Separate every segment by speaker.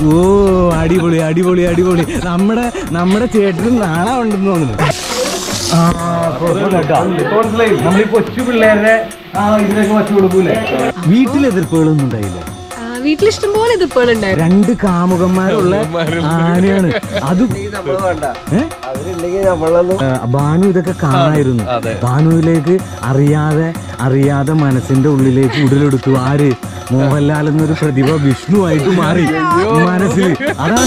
Speaker 1: ഓ അടിപൊളി അടിപൊളി അടിപൊളി നമ്മുടെ നമ്മുടെ ചേട്ടനും നാളെ ഉണ്ടെന്ന് തോന്നുന്നു ആ കുഴപ്പമില്ല കേട്ടോ നമ്മൾ ഈ കൊച്ചു പിള്ളേരുടെ ആ ഇതിനൊക്കെ വച്ചു കൊടുക്കൂലേ വീട്ടിൽ എതിർപ്പുകളൊന്നും ഉണ്ടായില്ല
Speaker 2: ആ, വീട്ടിലിഷ്ടം പോലെ ഇതിപ്പോഴുണ്ടായിരുന്നു
Speaker 1: രണ്ട് കാമുകന്മാരുള്ള ആനയാണ് അതും ഏ? ആ, ഭാനു ഇതൊക്കെ കാണായിരുന്നു ഭാനുവിലേക്ക് അറിയാതെ അറിയാതെ മനസ്സിന്റെ ഉള്ളിലേക്ക് ഉടലെടുത്തു ആര് മോഹൻലാൽ എന്നൊരു പ്രതിഭ വിഷ്ണുവായിട്ട് മാറി മനസ്സിൽ അതാണ്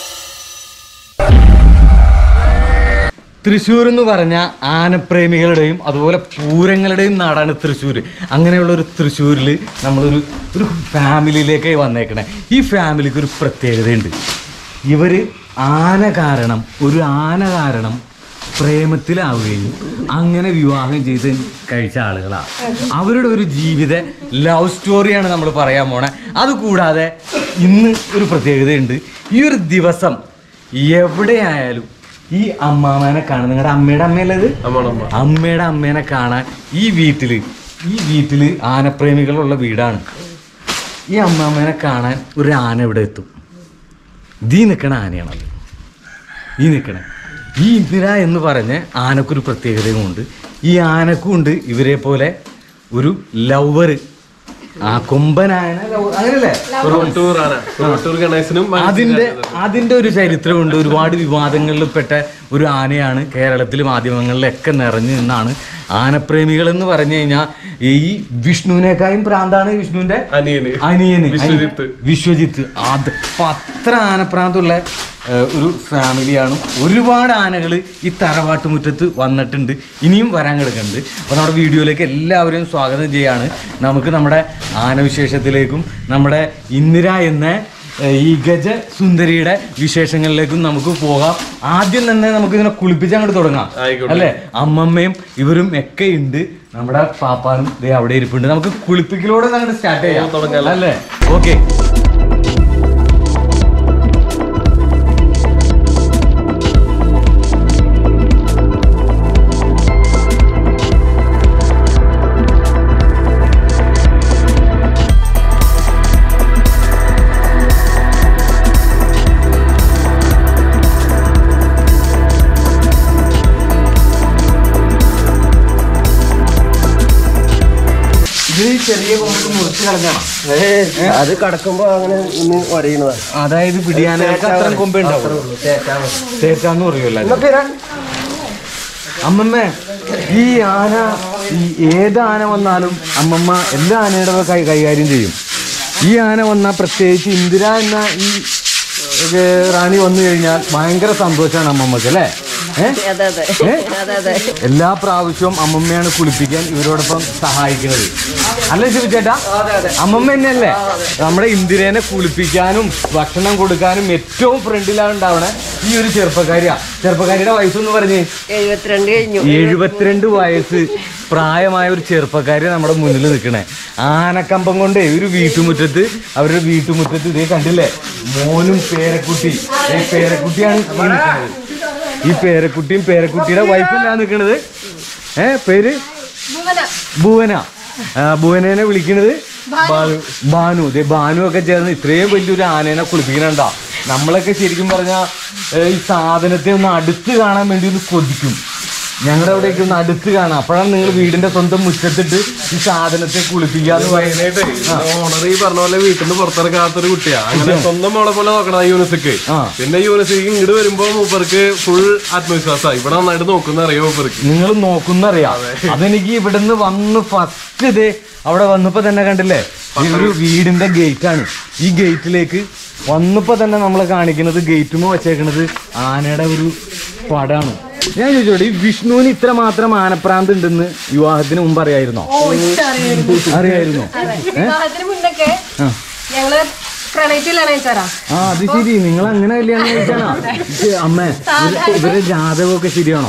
Speaker 1: തൃശ്ശൂർ എന്ന് പറഞ്ഞ ആനപ്രേമികളുടെയും അതുപോലെ പൂരങ്ങളുടെയും നാടാണ് തൃശ്ശൂർ അങ്ങനെയുള്ള ഒരു തൃശ്ശൂരിൽ നമ്മളൊരു ഒരു ഫാമിലിയിലേക്ക് വന്നേക്കണേ ഈ ഫാമിലിക്ക് ഒരു പ്രത്യേകതയുണ്ട് ഇവർ ആന കാരണം ഒരു ആന കാരണം പ്രേമത്തിലാവുകയും അങ്ങനെ വിവാഹം ചെയ്ത് കഴിച്ച ആളുകളാണ് അവരുടെ ഒരു ജീവിത ലവ് സ്റ്റോറിയാണ് നമ്മൾ പറയാൻ പോണേ അതുകൂടാതെ ഇന്ന് ഒരു പ്രത്യേകതയുണ്ട് ഈ ഒരു ദിവസം എവിടെയായാലും ഈ അമ്മാമേനെ കാണാൻ നിങ്ങളുടെ അമ്മയുടെ അമ്മയല്ലത് അമ്മയുടെ അമ്മേനെ കാണാൻ ഈ വീട്ടില് ഈ വീട്ടില് ആനപ്രേമികളുള്ള വീടാണ് ഈ അമ്മാമേനെ കാണാൻ ഒരു ആന ഇവിടെ എത്തും ദീ നിൽക്കണ ആനയാണത് ഈ നിൽക്കണേ ഈ ഇന്ദിര എന്ന് പറഞ്ഞ ആനക്കൊരു പ്രത്യേകതയുമുണ്ട് ഈ ആനക്കുണ്ട് ഇവരെ പോലെ ഒരു ലവറ് ആ കൊമ്പനാന ലവ- അങ്ങനല്ലേ
Speaker 3: ടൂർ ഗണേശനും
Speaker 1: അതിന്റെ അതിന്റെ ഒരു ചരിത്രമുണ്ട് ഒരുപാട് വിവാദങ്ങളിൽ പെട്ട ഒരു ആനയാണ് കേരളത്തിൽ മാധ്യമങ്ങളിലൊക്കെ നിറഞ്ഞു നിന്നാണ് ആനപ്രേമികൾ എന്ന് പറഞ്ഞു കഴിഞ്ഞാൽ ഈ വിഷ്ണുവിനേക്കാളും പ്രാന്താണ് വിഷ്ണുവിന്റെ
Speaker 3: അനിയന്
Speaker 1: അനിയന്
Speaker 3: വിശ്വജിത്ത്.
Speaker 1: വിശ്വജിത്ത് അത് പത്ര ആനപ്രാന്തുള്ള ഏഹ്, ഒരു ഫാമിലിയാണ് ഒരുപാട് ആനകൾ ഈ തറവാട്ടുമുറ്റത്ത് വന്നിട്ടുണ്ട് ഇനിയും വരാൻ കിടക്കുന്നുണ്ട് അപ്പോൾ നമ്മുടെ വീഡിയോയിലേക്ക് എല്ലാവരെയും സ്വാഗതം ചെയ്യാണ് നമുക്ക് നമ്മുടെ ആനവിശേഷത്തിലേക്കും നമ്മുടെ ഇന്ദിര എന്ന ഏഹ്, ഈ ഗജ സുന്ദരിയുടെ വിശേഷങ്ങളിലേക്കും നമുക്ക് പോകാം ആദ്യം തന്നെ നമുക്ക് ഇതിനെ കുളിപ്പിച്ച് അങ്ങോട്ട് തുടങ്ങാം
Speaker 3: ആയിക്കോട്ടെ.
Speaker 1: അല്ലേ അമ്മമ്മയും ഇവരും ഒക്കെ ഉണ്ട് നമ്മുടെ പാപ്പാനും ദേ അവിടെ ഇരിപ്പുണ്ട് നമുക്ക് കുളിപ്പിക്കലോടെ അങ്ങോട്ട് സ്റ്റാർട്ട് ചെയ്യാം
Speaker 3: തുടങ്ങാം.
Speaker 1: അല്ലേ ഓക്കെ ഇത് ഈ ചെറിയ കൊമ്പ് മുറിച്ച് കളഞ്ഞാണ്
Speaker 4: അത് കടക്കുമ്പോ അങ്ങനെ ഒന്ന് ഒരയണതാണ്
Speaker 1: അതായത് പിടിയാനൊക്കെ അത്ര കൊമ്പേ ഉണ്ടാവും തേറ്റാന്ന് പറയുമല്ലോ അമ്മമ്മ ഈ ആന ഈ ഏത് ആന വന്നാലും അമ്മമ്മ എല്ലാ ആനയുടെ കൈ കൈകാര്യം ചെയ്യും ഈ ആന വന്നാൽ പ്രത്യേകിച്ച് ഇന്ദിര എന്ന ഈ ഏ, റാണി വന്നു കഴിഞ്ഞാൽ ഭയങ്കര സന്തോഷമാണ് അമ്മമ്മക്ക് അല്ലേ ഏ?
Speaker 2: അതെ അതെ
Speaker 1: ഏ?
Speaker 2: അതെ അതെ
Speaker 1: എല്ലാ പ്രാവശ്യവും അമ്മമ്മയാണ് കുളിപ്പിക്കാൻ ഇവരോടൊപ്പം സഹായിക്കുന്നത് അല്ലേ ശിവചേട്ടാ അമ്മമ്മ തന്നെയല്ലേ നമ്മുടെ ഇന്ദിരേനെ കുളിപ്പിക്കാനും ഭക്ഷണം കൊടുക്കാനും ഏറ്റവും ഫ്രണ്ടിലാണ് ഉണ്ടാവണേ ഈ ഒരു ചെറുപ്പക്കാരിയാ ചെറുപ്പക്കാരിയുടെ വയസ്സെന്ന് പറഞ്ഞേ
Speaker 2: എഴുപത്തിരണ്ട് കഴിഞ്ഞു
Speaker 1: എഴുപത്തിരണ്ട് വയസ്സ് പ്രായമായ ഒരു ചെറുപ്പക്കാരി നമ്മുടെ മുന്നിൽ നിൽക്കണേ ആനക്കമ്പം കൊണ്ട് ഒരു വീട്ടുമുറ്റത്ത് അവരുടെ വീട്ടുമുറ്റത്ത് ഇതേ കണ്ടില്ലേ മോനും പേരക്കുട്ടി ഈ പേരക്കുട്ടിയാണ് ഈ നിൽക്കുന്നത് ഈ പേരക്കുട്ടിയും പേരക്കുട്ടിയുടെ വൈഫല്ല നിൽക്കണത് ഏ പേര് ഭുവന ആ, ഭുവനേനെ വിളിക്കണത് ബാനു ബാനു ദേ ബാനു ഒക്കെ ചേർന്ന് ഇത്രയും വലിയൊരു ആനേനെ കുളിപ്പിക്കണുണ്ടോ നമ്മളൊക്കെ ശരിക്കും പറഞ്ഞാൽ ഈ സാധനത്തെ ഒന്ന് അടുത്ത് കാണാൻ വേണ്ടി ഒന്ന് കൊതിക്കും ഞങ്ങളുടെ അവിടേക്ക് ഒന്ന് അടുത്ത് കാണാം അപ്പോഴാണ് നിങ്ങൾ വീടിന്റെ സ്വന്തം മുറ്റത്തിട്ട് ഈ സാധനത്തെ കുളിപ്പിക്കാന്ന് പറയുന്നത്
Speaker 3: ഓണർ ഈ പറഞ്ഞ പോലെ വീട്ടിൽ നിന്ന് പുറത്തിറക്കാത്തൊരു കുട്ടിയാ അങ്ങനെ സ്വന്തം മോളെ പോലെ നോക്കണം യൂണിസിക്ക്
Speaker 1: ആ.
Speaker 3: പിന്നെ യൂണിസിക്ക് ഇങ്ങോട്ട് വരുമ്പോ മൂപ്പർക്ക് ഫുൾ ആത്മവിശ്വാസമായി ഇവിടെ നന്നായിട്ട് നോക്കുന്ന അറിയാം മൂപ്പർക്ക്
Speaker 1: നിങ്ങൾ നോക്കുന്നറിയാം അതെനിക്ക് ഇവിടുന്ന് വന്ന് ഫസ്റ്റ് ഇതേ അവിടെ വന്നപ്പോ തന്നെ കണ്ടില്ലേ ഈ ഒരു വീടിന്റെ ഗേറ്റ് ആണ് ഈ ഗേറ്റിലേക്ക് വന്നപ്പോ തന്നെ നമ്മൾ കാണിക്കുന്നത് ഗേറ്റുമോ വെച്ചേക്കണത് ആനയുടെ ഒരു പടാണ് ഞാൻ ചോദിച്ചോട്ടെ ഈ വിഷ്ണുവിന് ഇത്ര മാത്രം ആനപ്രാന്ത് ഉണ്ടെന്ന് വിവാഹത്തിന് മുമ്പ് അറിയായിരുന്നോ അറിയായിരുന്നോ
Speaker 2: വിവാഹത്തിന് മുന്നൊക്കെ
Speaker 1: ആ.
Speaker 2: ഞങ്ങള് പ്രണയത്തിലാണ് ചേരാ
Speaker 1: ആ അത് ശരി നിങ്ങൾ അങ്ങനെ കല്യാണം കഴിച്ചാണോ ഇത് അമ്മേ ഇവര് ഇവരുടെ ജാതകമൊക്കെ ശരിയാണോ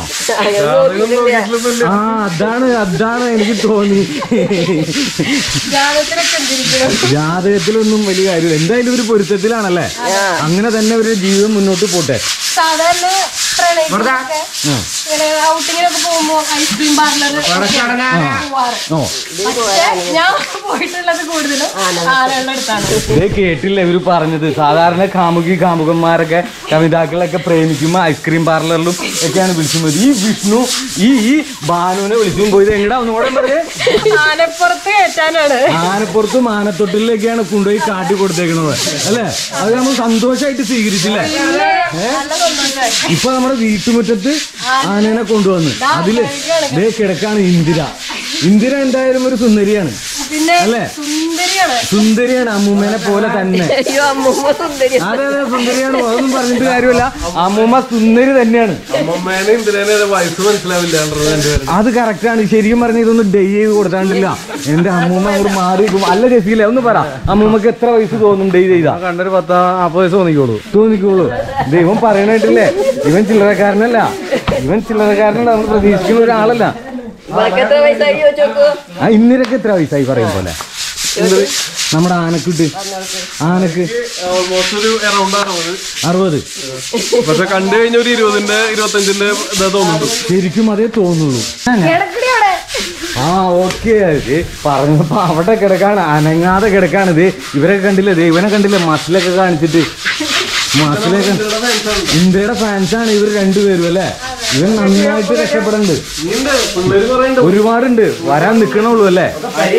Speaker 1: ആ അതാണ് അതാണ് എനിക്ക് തോന്നി
Speaker 2: ജാതകത്തിനൊക്കെ എന്തിരിക്കണം
Speaker 1: ജാതകത്തിലൊന്നും വലിയ കാര്യമില്ല എന്തായാലും ഒരു പൊരുത്തത്തിലാണല്ലേ അങ്ങനെ തന്നെ ഒരു ജീവിതം മുന്നോട്ട് പോട്ടെ
Speaker 2: സാധാരണ പ്രണയിച്ചൊക്കെ ഇങ്ങനെ ഔട്ടിങ്ങിനൊക്കെ പോകുമ്പോ ഐസ്ക്രീം പാർലർ പോവാറ്
Speaker 1: ഓ
Speaker 2: പക്ഷേ ഞാൻ പോയിട്ടുള്ളത് കൂടുതലും ആനകളുടെ അടുത്താണ്
Speaker 1: ഇതേ കേട്ടില്ല ഇവര് പറഞ്ഞത് സാധാരണ കാമുകി കാമുകന്മാരൊക്കെ കവിതാക്കളൊക്കെ പ്രേമിക്കുമ്പോ ഐസ്ക്രീം പാർലറിലും ഒക്കെയാണ് വിളിക്കുന്നത് ഈ വിഷ്ണു ഈ ഈ ഭാനുവിനെ വിളിച്ചും പോയത് എങ്ങടാ ഒന്നുകൂടെ പറഞ്ഞേ
Speaker 2: ആനപ്പുറത്ത് കയറ്റാനാണ്
Speaker 1: ആനപ്പുറത്ത് മാനത്തൊട്ടിലൊക്കെയാണ് കൊണ്ടുപോയി കാട്ടി കൊടുത്തേക്കണത് അല്ലേ അത് നമ്മൾ സന്തോഷമായിട്ട് സ്വീകരിച്ചില്ലേ
Speaker 2: നല്ല സന്തോഷമായി
Speaker 1: ഇപ്പൊ നമ്മുടെ വീട്ടുമുറ്റത്ത് ആനേനെ കൊണ്ടുവന്ന് അതില് ദേ കിടക്കാണ് ഇന്ദിര ഇന്ദിര എന്തായാലും ഒരു സുന്ദരിയാണ്
Speaker 2: പിന്നെ
Speaker 1: അല്ലേ?
Speaker 2: സുന്ദരിയാണ്
Speaker 1: സുന്ദരിയാണ് അമ്മൂമ്മേനെ പോലെ തന്നെ
Speaker 2: അയ്യോ അമ്മൂമ്മ സുന്ദരി
Speaker 1: അതെ അതെ സുന്ദരിയാണ് അതൊന്നും പറഞ്ഞിട്ട് കാര്യമില്ല അമ്മൂമ്മ സുന്ദരി തന്നെയാണ്
Speaker 3: അമ്മമ്മേനെ എന്തിനാണ് വയസ്സ് മനസ്സിലാവില്ല രണ്ടുപേരും
Speaker 1: അത് കറക്റ്റാണ് ശരിക്കും പറഞ്ഞ ഇതൊന്നും ഡേ ചെയ്ത് കൊടുത്താണ്ടില്ല എന്റെ അമ്മൂമ്മ അങ്ങോട്ട് മാറി നിൽക്കും. അല്ല രസിയില്ല ഒന്ന് പറ അമ്മൂമ്മക്ക് എത്ര വയസ്സ് തോന്നും ഡേ ചെയ്താ കണ്ടൊരു പത്താ നാപ്പത് വയസ്സ് തോന്നിക്കോളൂ തോന്നിക്കോളൂ ദൈവം പറയണായിട്ടില്ലേ ഇവൻ ചില്ലറക്കാരനല്ല ഇവൻ ചില്ലറക്കാരനല്ല നമ്മൾ പ്രതീക്ഷിക്കുന്ന ഒരാളല്ല
Speaker 2: ഇവർക്ക് എത്ര വയസ്സായി ചോദിച്ചോക്കൂ
Speaker 1: ആ ഇന്നിരക്ക് എത്ര വയസ്സായി പറയും പോലെ നമ്മുടെ ആനക്കിട്ട് ആനക്ക്
Speaker 3: ഓൾമോസ്റ്റ് ഒരു അറൗണ്ട് അറുപത്
Speaker 1: അറുപത്
Speaker 3: പക്ഷെ കണ്ടു കഴിഞ്ഞ ഒരു ഇരുപതിന്റെ ഇരുപത്തഞ്ചിന്റെ ഇതാ തോന്നുന്നുണ്ട്
Speaker 1: ശരിക്കും അതേ തോന്നുള്ളൂ
Speaker 2: കിടക്കടി അവിടെ
Speaker 1: ആ ഓക്കെ പറഞ്ഞപ്പോ അവിടെ കിടക്കാണ് അനങ്ങാതെ കിടക്കാണ് ഇത് ഇവരൊക്കെ കണ്ടില്ലേ ദേ ഇവനെ കണ്ടില്ലേ മസിലൊക്കെ കാണിച്ചിട്ട് മസിലൊക്കെ ഇന്ത്യയുടെ ഫാൻസാണ് ഇവർ രണ്ടുപേരും അല്ലേ ഇവൻ നന്നായിട്ട് രക്ഷപ്പെടുന്നുണ്ട്
Speaker 3: ഇനിയുണ്ട് പിള്ളേര് കുറെ ഉണ്ട്
Speaker 1: ഒരുപാടുണ്ട് വരാൻ നിക്കണുള്ളൂ അല്ലേ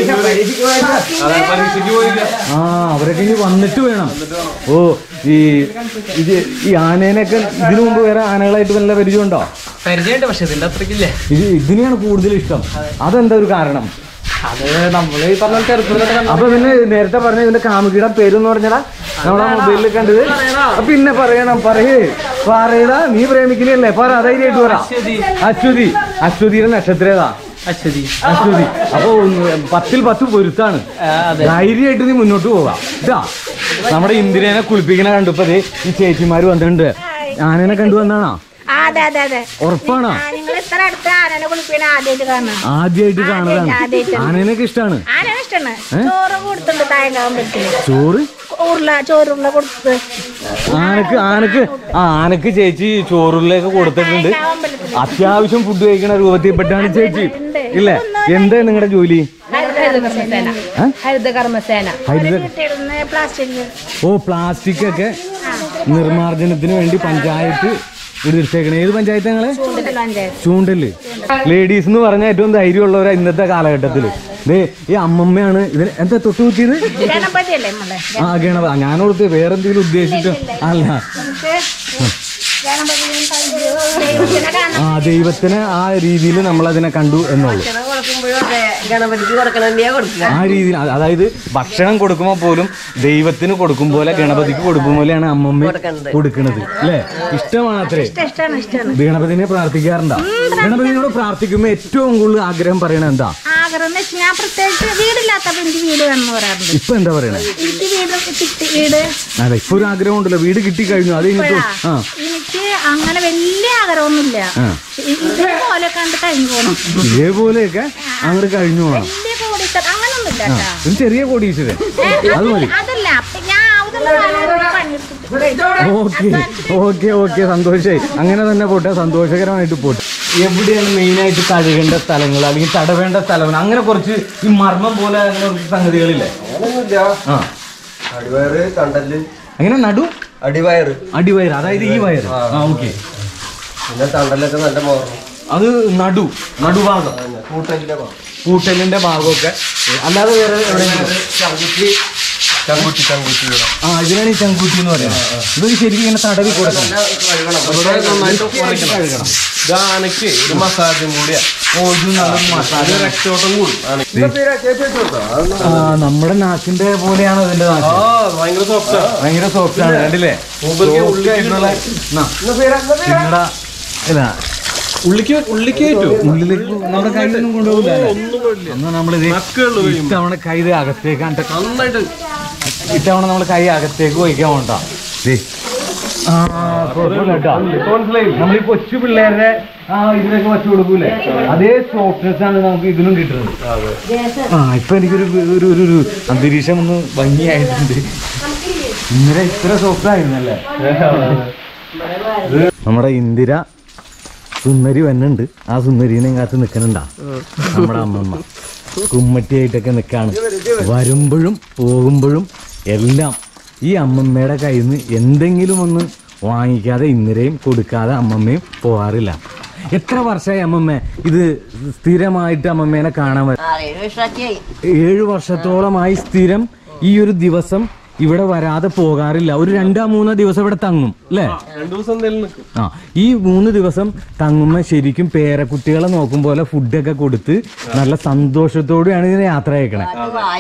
Speaker 3: അതെ പരീക്ഷയ്ക്ക് പോയില്ല
Speaker 1: ആ അവരൊക്കെ ഇനി വന്നിട്ട് വേണം ഓ ഈ ഇത് ഈ ആനേനൊക്കെ ഇതിനു മുമ്പ് വേറെ ആനകളായിട്ട് വല്ല പരിചയമുണ്ടോ
Speaker 5: പരിചയമുണ്ട് പക്ഷെ ഇതിന്റെ അത്രയ്ക്കില്ലേ
Speaker 1: ഇത് ഇതിനെയാണ് കൂടുതൽ ഇഷ്ടം അതെന്താ ഒരു കാരണം
Speaker 5: അത് നമ്മള് ഈ പറഞ്ഞ ചെറുപ്പത്തിലൊക്കെ കണ്ട-
Speaker 1: അപ്പൊ പിന്നെ നേരത്തെ പറഞ്ഞ ഇതിന്റെ കാമുകിയുടെ പേരെന്ന് പറഞ്ഞാ നമ്മളെ മൊബൈലിൽ കണ്ടത് അപ്പൊ പിന്നെ പറയണം പറയേ പറയടാ നീ പ്രേമിക്കണല്ലേ പറ ധൈര്യമായിട്ട് പറ അശ്വതി അശ്വതിയുടെ നക്ഷത്രം ഏതാ
Speaker 5: അശ്വതി
Speaker 1: അശ്വതി അപ്പൊ ഉം, പത്തിൽ പത്ത് പൊരുത്താണ്
Speaker 5: ആ, അതെ
Speaker 1: ധൈര്യമായിട്ട് നീ മുന്നോട്ട് പോവാം ഇതാ നമ്മുടെ ഇന്ദിരനെ കുളിപ്പിക്കണ കണ്ടപ്പോ ദേ ഈ ചേച്ചിമാര് വന്നിട്ടുണ്ട് ആനനെ കണ്ടുവന്നാണോ
Speaker 6: ആ, അതെ അതെ അതെ
Speaker 1: ഉറപ്പാണോ
Speaker 6: നിങ്ങൾ ഇത്ര അടുത്ത് ആനനെ കുളിപ്പിക്കണ ആദ്യമായിട്ട് കാണണം
Speaker 1: ആദ്യമായിട്ട് കാണുന്നതാണ്
Speaker 6: ആദ്യായിട്ട്.
Speaker 1: ആനേനൊക്കെ ഇഷ്ടമാണ്
Speaker 6: ആനനെ ഇഷ്ടമാണ് ചോറ് കൊടുത്തുണ്ട് തായങ്കാവുമ്പത്തിന്
Speaker 1: ചോറ്
Speaker 6: ഉരുള ചോറുരുള കൊടുത്ത്
Speaker 1: ആനക്ക് ആനക്ക് ആ ആനക്ക് ചേച്ചി ചോറുള്ളിലേക്ക് കൊടുത്തിട്ടുണ്ട്
Speaker 6: അമ്പലത്തിൽ
Speaker 1: അത്യാവശ്യം ഫുഡ് കഴിക്കണ രൂപത്തിൽപ്പെട്ടാണ് ചേച്ചി ഇല്ലേ എന്താ നിങ്ങളുടെ ജോലി
Speaker 2: ഹരിതകർമ്മസേന
Speaker 1: ഏ?
Speaker 2: ഹരിതകർമ്മസേന
Speaker 1: ഹരിത
Speaker 6: കിട്ടിയിരുന്ന പ്ലാസ്റ്റിക്
Speaker 1: ഓ പ്ലാസ്റ്റിക് ഒക്കെ നിർമാർജനത്തിന് വേണ്ടി പഞ്ചായത്ത് എടുത്തേക്കണേ ഏത് പഞ്ചായത്ത് ഞങ്ങളെ
Speaker 6: പഞ്ചായത്ത്
Speaker 1: ചൂണ്ടല് ലേഡീസ് എന്ന് പറഞ്ഞാൽ ഏറ്റവും ധൈര്യമുള്ളവരാ ഇന്നത്തെ കാലഘട്ടത്തില് ദേ ഈ അമ്മമ്മയാണ് ഇതിന് എന്താ തൊട്ട് കുത്തിയത്
Speaker 6: ഗണപതി അല്ലേ നമ്മളെ
Speaker 1: ആ ഗണപ ഞാനോടത്ത് വേറെന്തെങ്കിലും ഉദ്ദേശിച്ചു അല്ല
Speaker 6: നമുക്ക് ഗണപതിയും ദൈവത്തിനെ കാണാൻ
Speaker 1: ആ ദൈവത്തിന് ആ രീതിയിൽ നമ്മൾ അതിനെ കണ്ടു എന്നുള്ളൂ
Speaker 2: ഭക്ഷണം കൊടുക്കുമ്പോഴും അതെ ഗണപതിക്ക് കൊടുക്കണെന്നെയാ കൊടുക്കുക
Speaker 1: ആ രീതിയിൽ അ- അതായത് ഭക്ഷണം കൊടുക്കുമ്പോൾ പോലും ദൈവത്തിന് കൊടുക്കും പോലെ ഗണപതിക്ക് കൊടുക്കും പോലെയാണ് അമ്മമ്മ കൊടുക്കുന്നത് അല്ലേ ഇഷ്ടമാണ് അത്രേ
Speaker 6: ഇഷ്ടമാണ് ഇഷ്ടമാണ്
Speaker 1: ഗണപതിനെ പ്രാർത്ഥിക്കാറുണ്ടോ ഗണപതിനോട് പ്രാർത്ഥിക്കുമ്പോൾ ഏറ്റവും കൂടുതൽ ആഗ്രഹം പറയണത് എന്താ
Speaker 6: ആഗ്രഹം എന്ന് വെച്ചാൽ ഞാൻ പ്രത്യേകിച്ച് വീടില്ലാത്തപ്പോ എനിക്ക് വീട് വേണമെന്ന് പറയാറുണ്ട്
Speaker 1: ഇപ്പൊ എന്താ പറയണേ
Speaker 6: എനിക്ക് വീട് കിട്ടി വീട്
Speaker 1: അതെ ഇപ്പൊ ഒരു ആഗ്രഹം ഉണ്ടല്ലോ വീട് കിട്ടിക്കഴിഞ്ഞു അത് കഴിഞ്ഞിട്ട് ആ
Speaker 6: എനിക്ക് അങ്ങനെ വലിയ ആഗ്രഹമൊന്നുമില്ല
Speaker 1: ആ.
Speaker 6: ഇ- ഇതേപോലെ കണ്ട് കഴിഞ്ഞു പോകണം
Speaker 1: ഇതേപോലെയൊക്കെ അങ്ങോട്ട് കഴിഞ്ഞു പോകണം
Speaker 6: വലിയ കോടീശ്വരൻ അങ്ങനൊന്നുമില്ല കേട്ടാ
Speaker 1: ഒരു ചെറിയ കോടീശ്വരൻ അത് മതി
Speaker 6: അതല്ല അപ്പൊ ഞാൻ അതൊന്നും കാലം പണിയെടുത്തിട്ട്
Speaker 1: ഓക്കെ ഓക്കെ ഓക്കെ സന്തോഷമായി അങ്ങനെ തന്നെ പോട്ടെ സന്തോഷകരമായിട്ട് പോട്ടെ എവിടെയാണ് മെയിനായിട്ട് കഴുകേണ്ട സ്ഥലങ്ങൾ അല്ലെങ്കിൽ തടവേണ്ട സ്ഥലങ്ങൾ അങ്ങനെ കുറച്ച് ഈ മർമ്മം പോലെ അങ്ങനെ കുറച്ച് സംഗതികളില്ലേ
Speaker 4: അങ്ങനൊന്നുമില്ല
Speaker 1: ആ
Speaker 4: അടിവയറ് കണ്ടല്
Speaker 1: അങ്ങനെ നടു
Speaker 4: അടിവയറ്
Speaker 1: അടിവയർ അതായത് ഈ വയർ ആ ഓക്കെ
Speaker 4: പിന്നെ തണ്ടലൊക്കെ നല്ല മോർണം
Speaker 1: അത് നടു നടുഭാഗം
Speaker 4: കൂട്ടലിന്റെ ഭാഗം
Speaker 1: കൂട്ടലിന്റെ ഭാഗമൊക്കെ അല്ലാതെ വേറെ എവിടെയെങ്കിലും
Speaker 4: ചങ്കുറ്റി ചങ്കുറ്റി ചങ്കുറ്റി ഇവിടെ
Speaker 1: ആ ഇതിനാണ് ഈ ചങ്കൂട്ടി എന്ന് പറയുന്നത് ഇത് ശരിക്കും ഇങ്ങനെ തടവി കൊടുക്കണം
Speaker 3: ഇവിടെ നന്നായിട്ട് ഉറയ്ക്കണം ഇത് ആനയ്ക്ക് ഒരു മസാജും കൂടിയാ
Speaker 1: ഓ ഇത് നല്ലൊരു മസാല
Speaker 3: അത് രക്ഷോട്ടം കൂടും ആനയ്ക്ക്
Speaker 1: ആ നമ്മുടെ നാക്കിന്റെ പോലെയാണ് അതിന്റെ നാക്ക്
Speaker 3: ആ ഭയങ്കര സോഫ്റ്റാ
Speaker 1: ഭയങ്കര സോഫ്റ്റ് ആണ് കണ്ടില്ലേ
Speaker 3: മൂപ്പർക്ക്
Speaker 1: Soft
Speaker 3: ഉള്ളിലേക്ക്
Speaker 1: ആയിട്ടുള്ള- എന്നാ, നിങ്ങടെ ഇല്ല
Speaker 3: ഉള്ളിക്ക് ഉള്ളിക്ക് കയറ്റു
Speaker 1: ഉള്ളിലേക്ക് നമ്മുടെ കയ്യിലൊന്നും കൊണ്ടുപോകില്ല
Speaker 3: ഒന്നും കൊള്ളില്ല
Speaker 1: എന്നാ നമ്മളിത്
Speaker 3: നക്കുള്ളൂ കഴിയുമ്പോ
Speaker 1: ഇത്തവണ കൈ ഇത് അകത്തേക്കാണ്ട്
Speaker 3: നന്നായിട്ട്
Speaker 1: ഇത്തവണ നമ്മൾ കൈ അകത്തേക്ക് വയ്ക്കാൻ വേണ്ട ആ കുഴപ്പമില്ല കേട്ടോ നമ്മൾ ഈ കൊച്ചു പിള്ളേരുടെ ആ ഇതിനൊക്കെ വച്ചു കൊടുക്കൂലേ അതേ സോഫ്റ്റ്നെസ് ആണ് നമുക്ക് ഇതിനും കിട്ടുന്നത് ആ ഇപ്പൊ എനിക്കൊരു ഒരു ഒരു ഒരു അന്തരീക്ഷം ഒന്ന് ഭംഗിയായിട്ടുണ്ട് ഇന്നലെ ഇത്ര സോഫ്റ്റ് ആയിരുന്നല്ലേ നമ്മുടെ ഇന്ദിര സുന്ദരി വന്നുണ്ട് ആ സുന്ദരീനെ കാത്ത് നിൽക്കണുണ്ടാ നമ്മുടെ അമ്മമ്മ കുമ്മട്ടിയായിട്ടൊക്കെ നിൽക്കാണ് വരുമ്പോഴും പോകുമ്പോഴും എല്ലാം ഈ അമ്മമ്മയുടെ കയ്യിൽ നിന്ന് എന്തെങ്കിലും ഒന്ന് വാങ്ങിക്കാതെ ഇന്ദിരയും കൊടുക്കാതെ അമ്മമ്മയും പോകാറില്ല എത്ര വർഷമായി അമ്മമ്മ ഇത് സ്ഥിരമായിട്ട് അമ്മമ്മേനെ കാണാൻ വ- ഏഴു വർഷത്തോളമായി സ്ഥിരം ഈ ഒരു ദിവസം ഇവിടെ വരാതെ പോകാറില്ല ഒരു രണ്ടോ മൂന്നോ ദിവസം ഇവിടെ തങ്ങും അല്ലേ
Speaker 3: രണ്ടു ദിവസം എന്തായാലും നിൽക്കും
Speaker 1: ആ ഈ മൂന്ന് ദിവസം തങ്ങുമ്പോ ശരിക്കും പേരക്കുട്ടികളെ നോക്കും പോലെ ഫുഡൊക്കെ കൊടുത്ത് നല്ല സന്തോഷത്തോടെയാണ് ഇതിനെ യാത്ര അയക്കണേ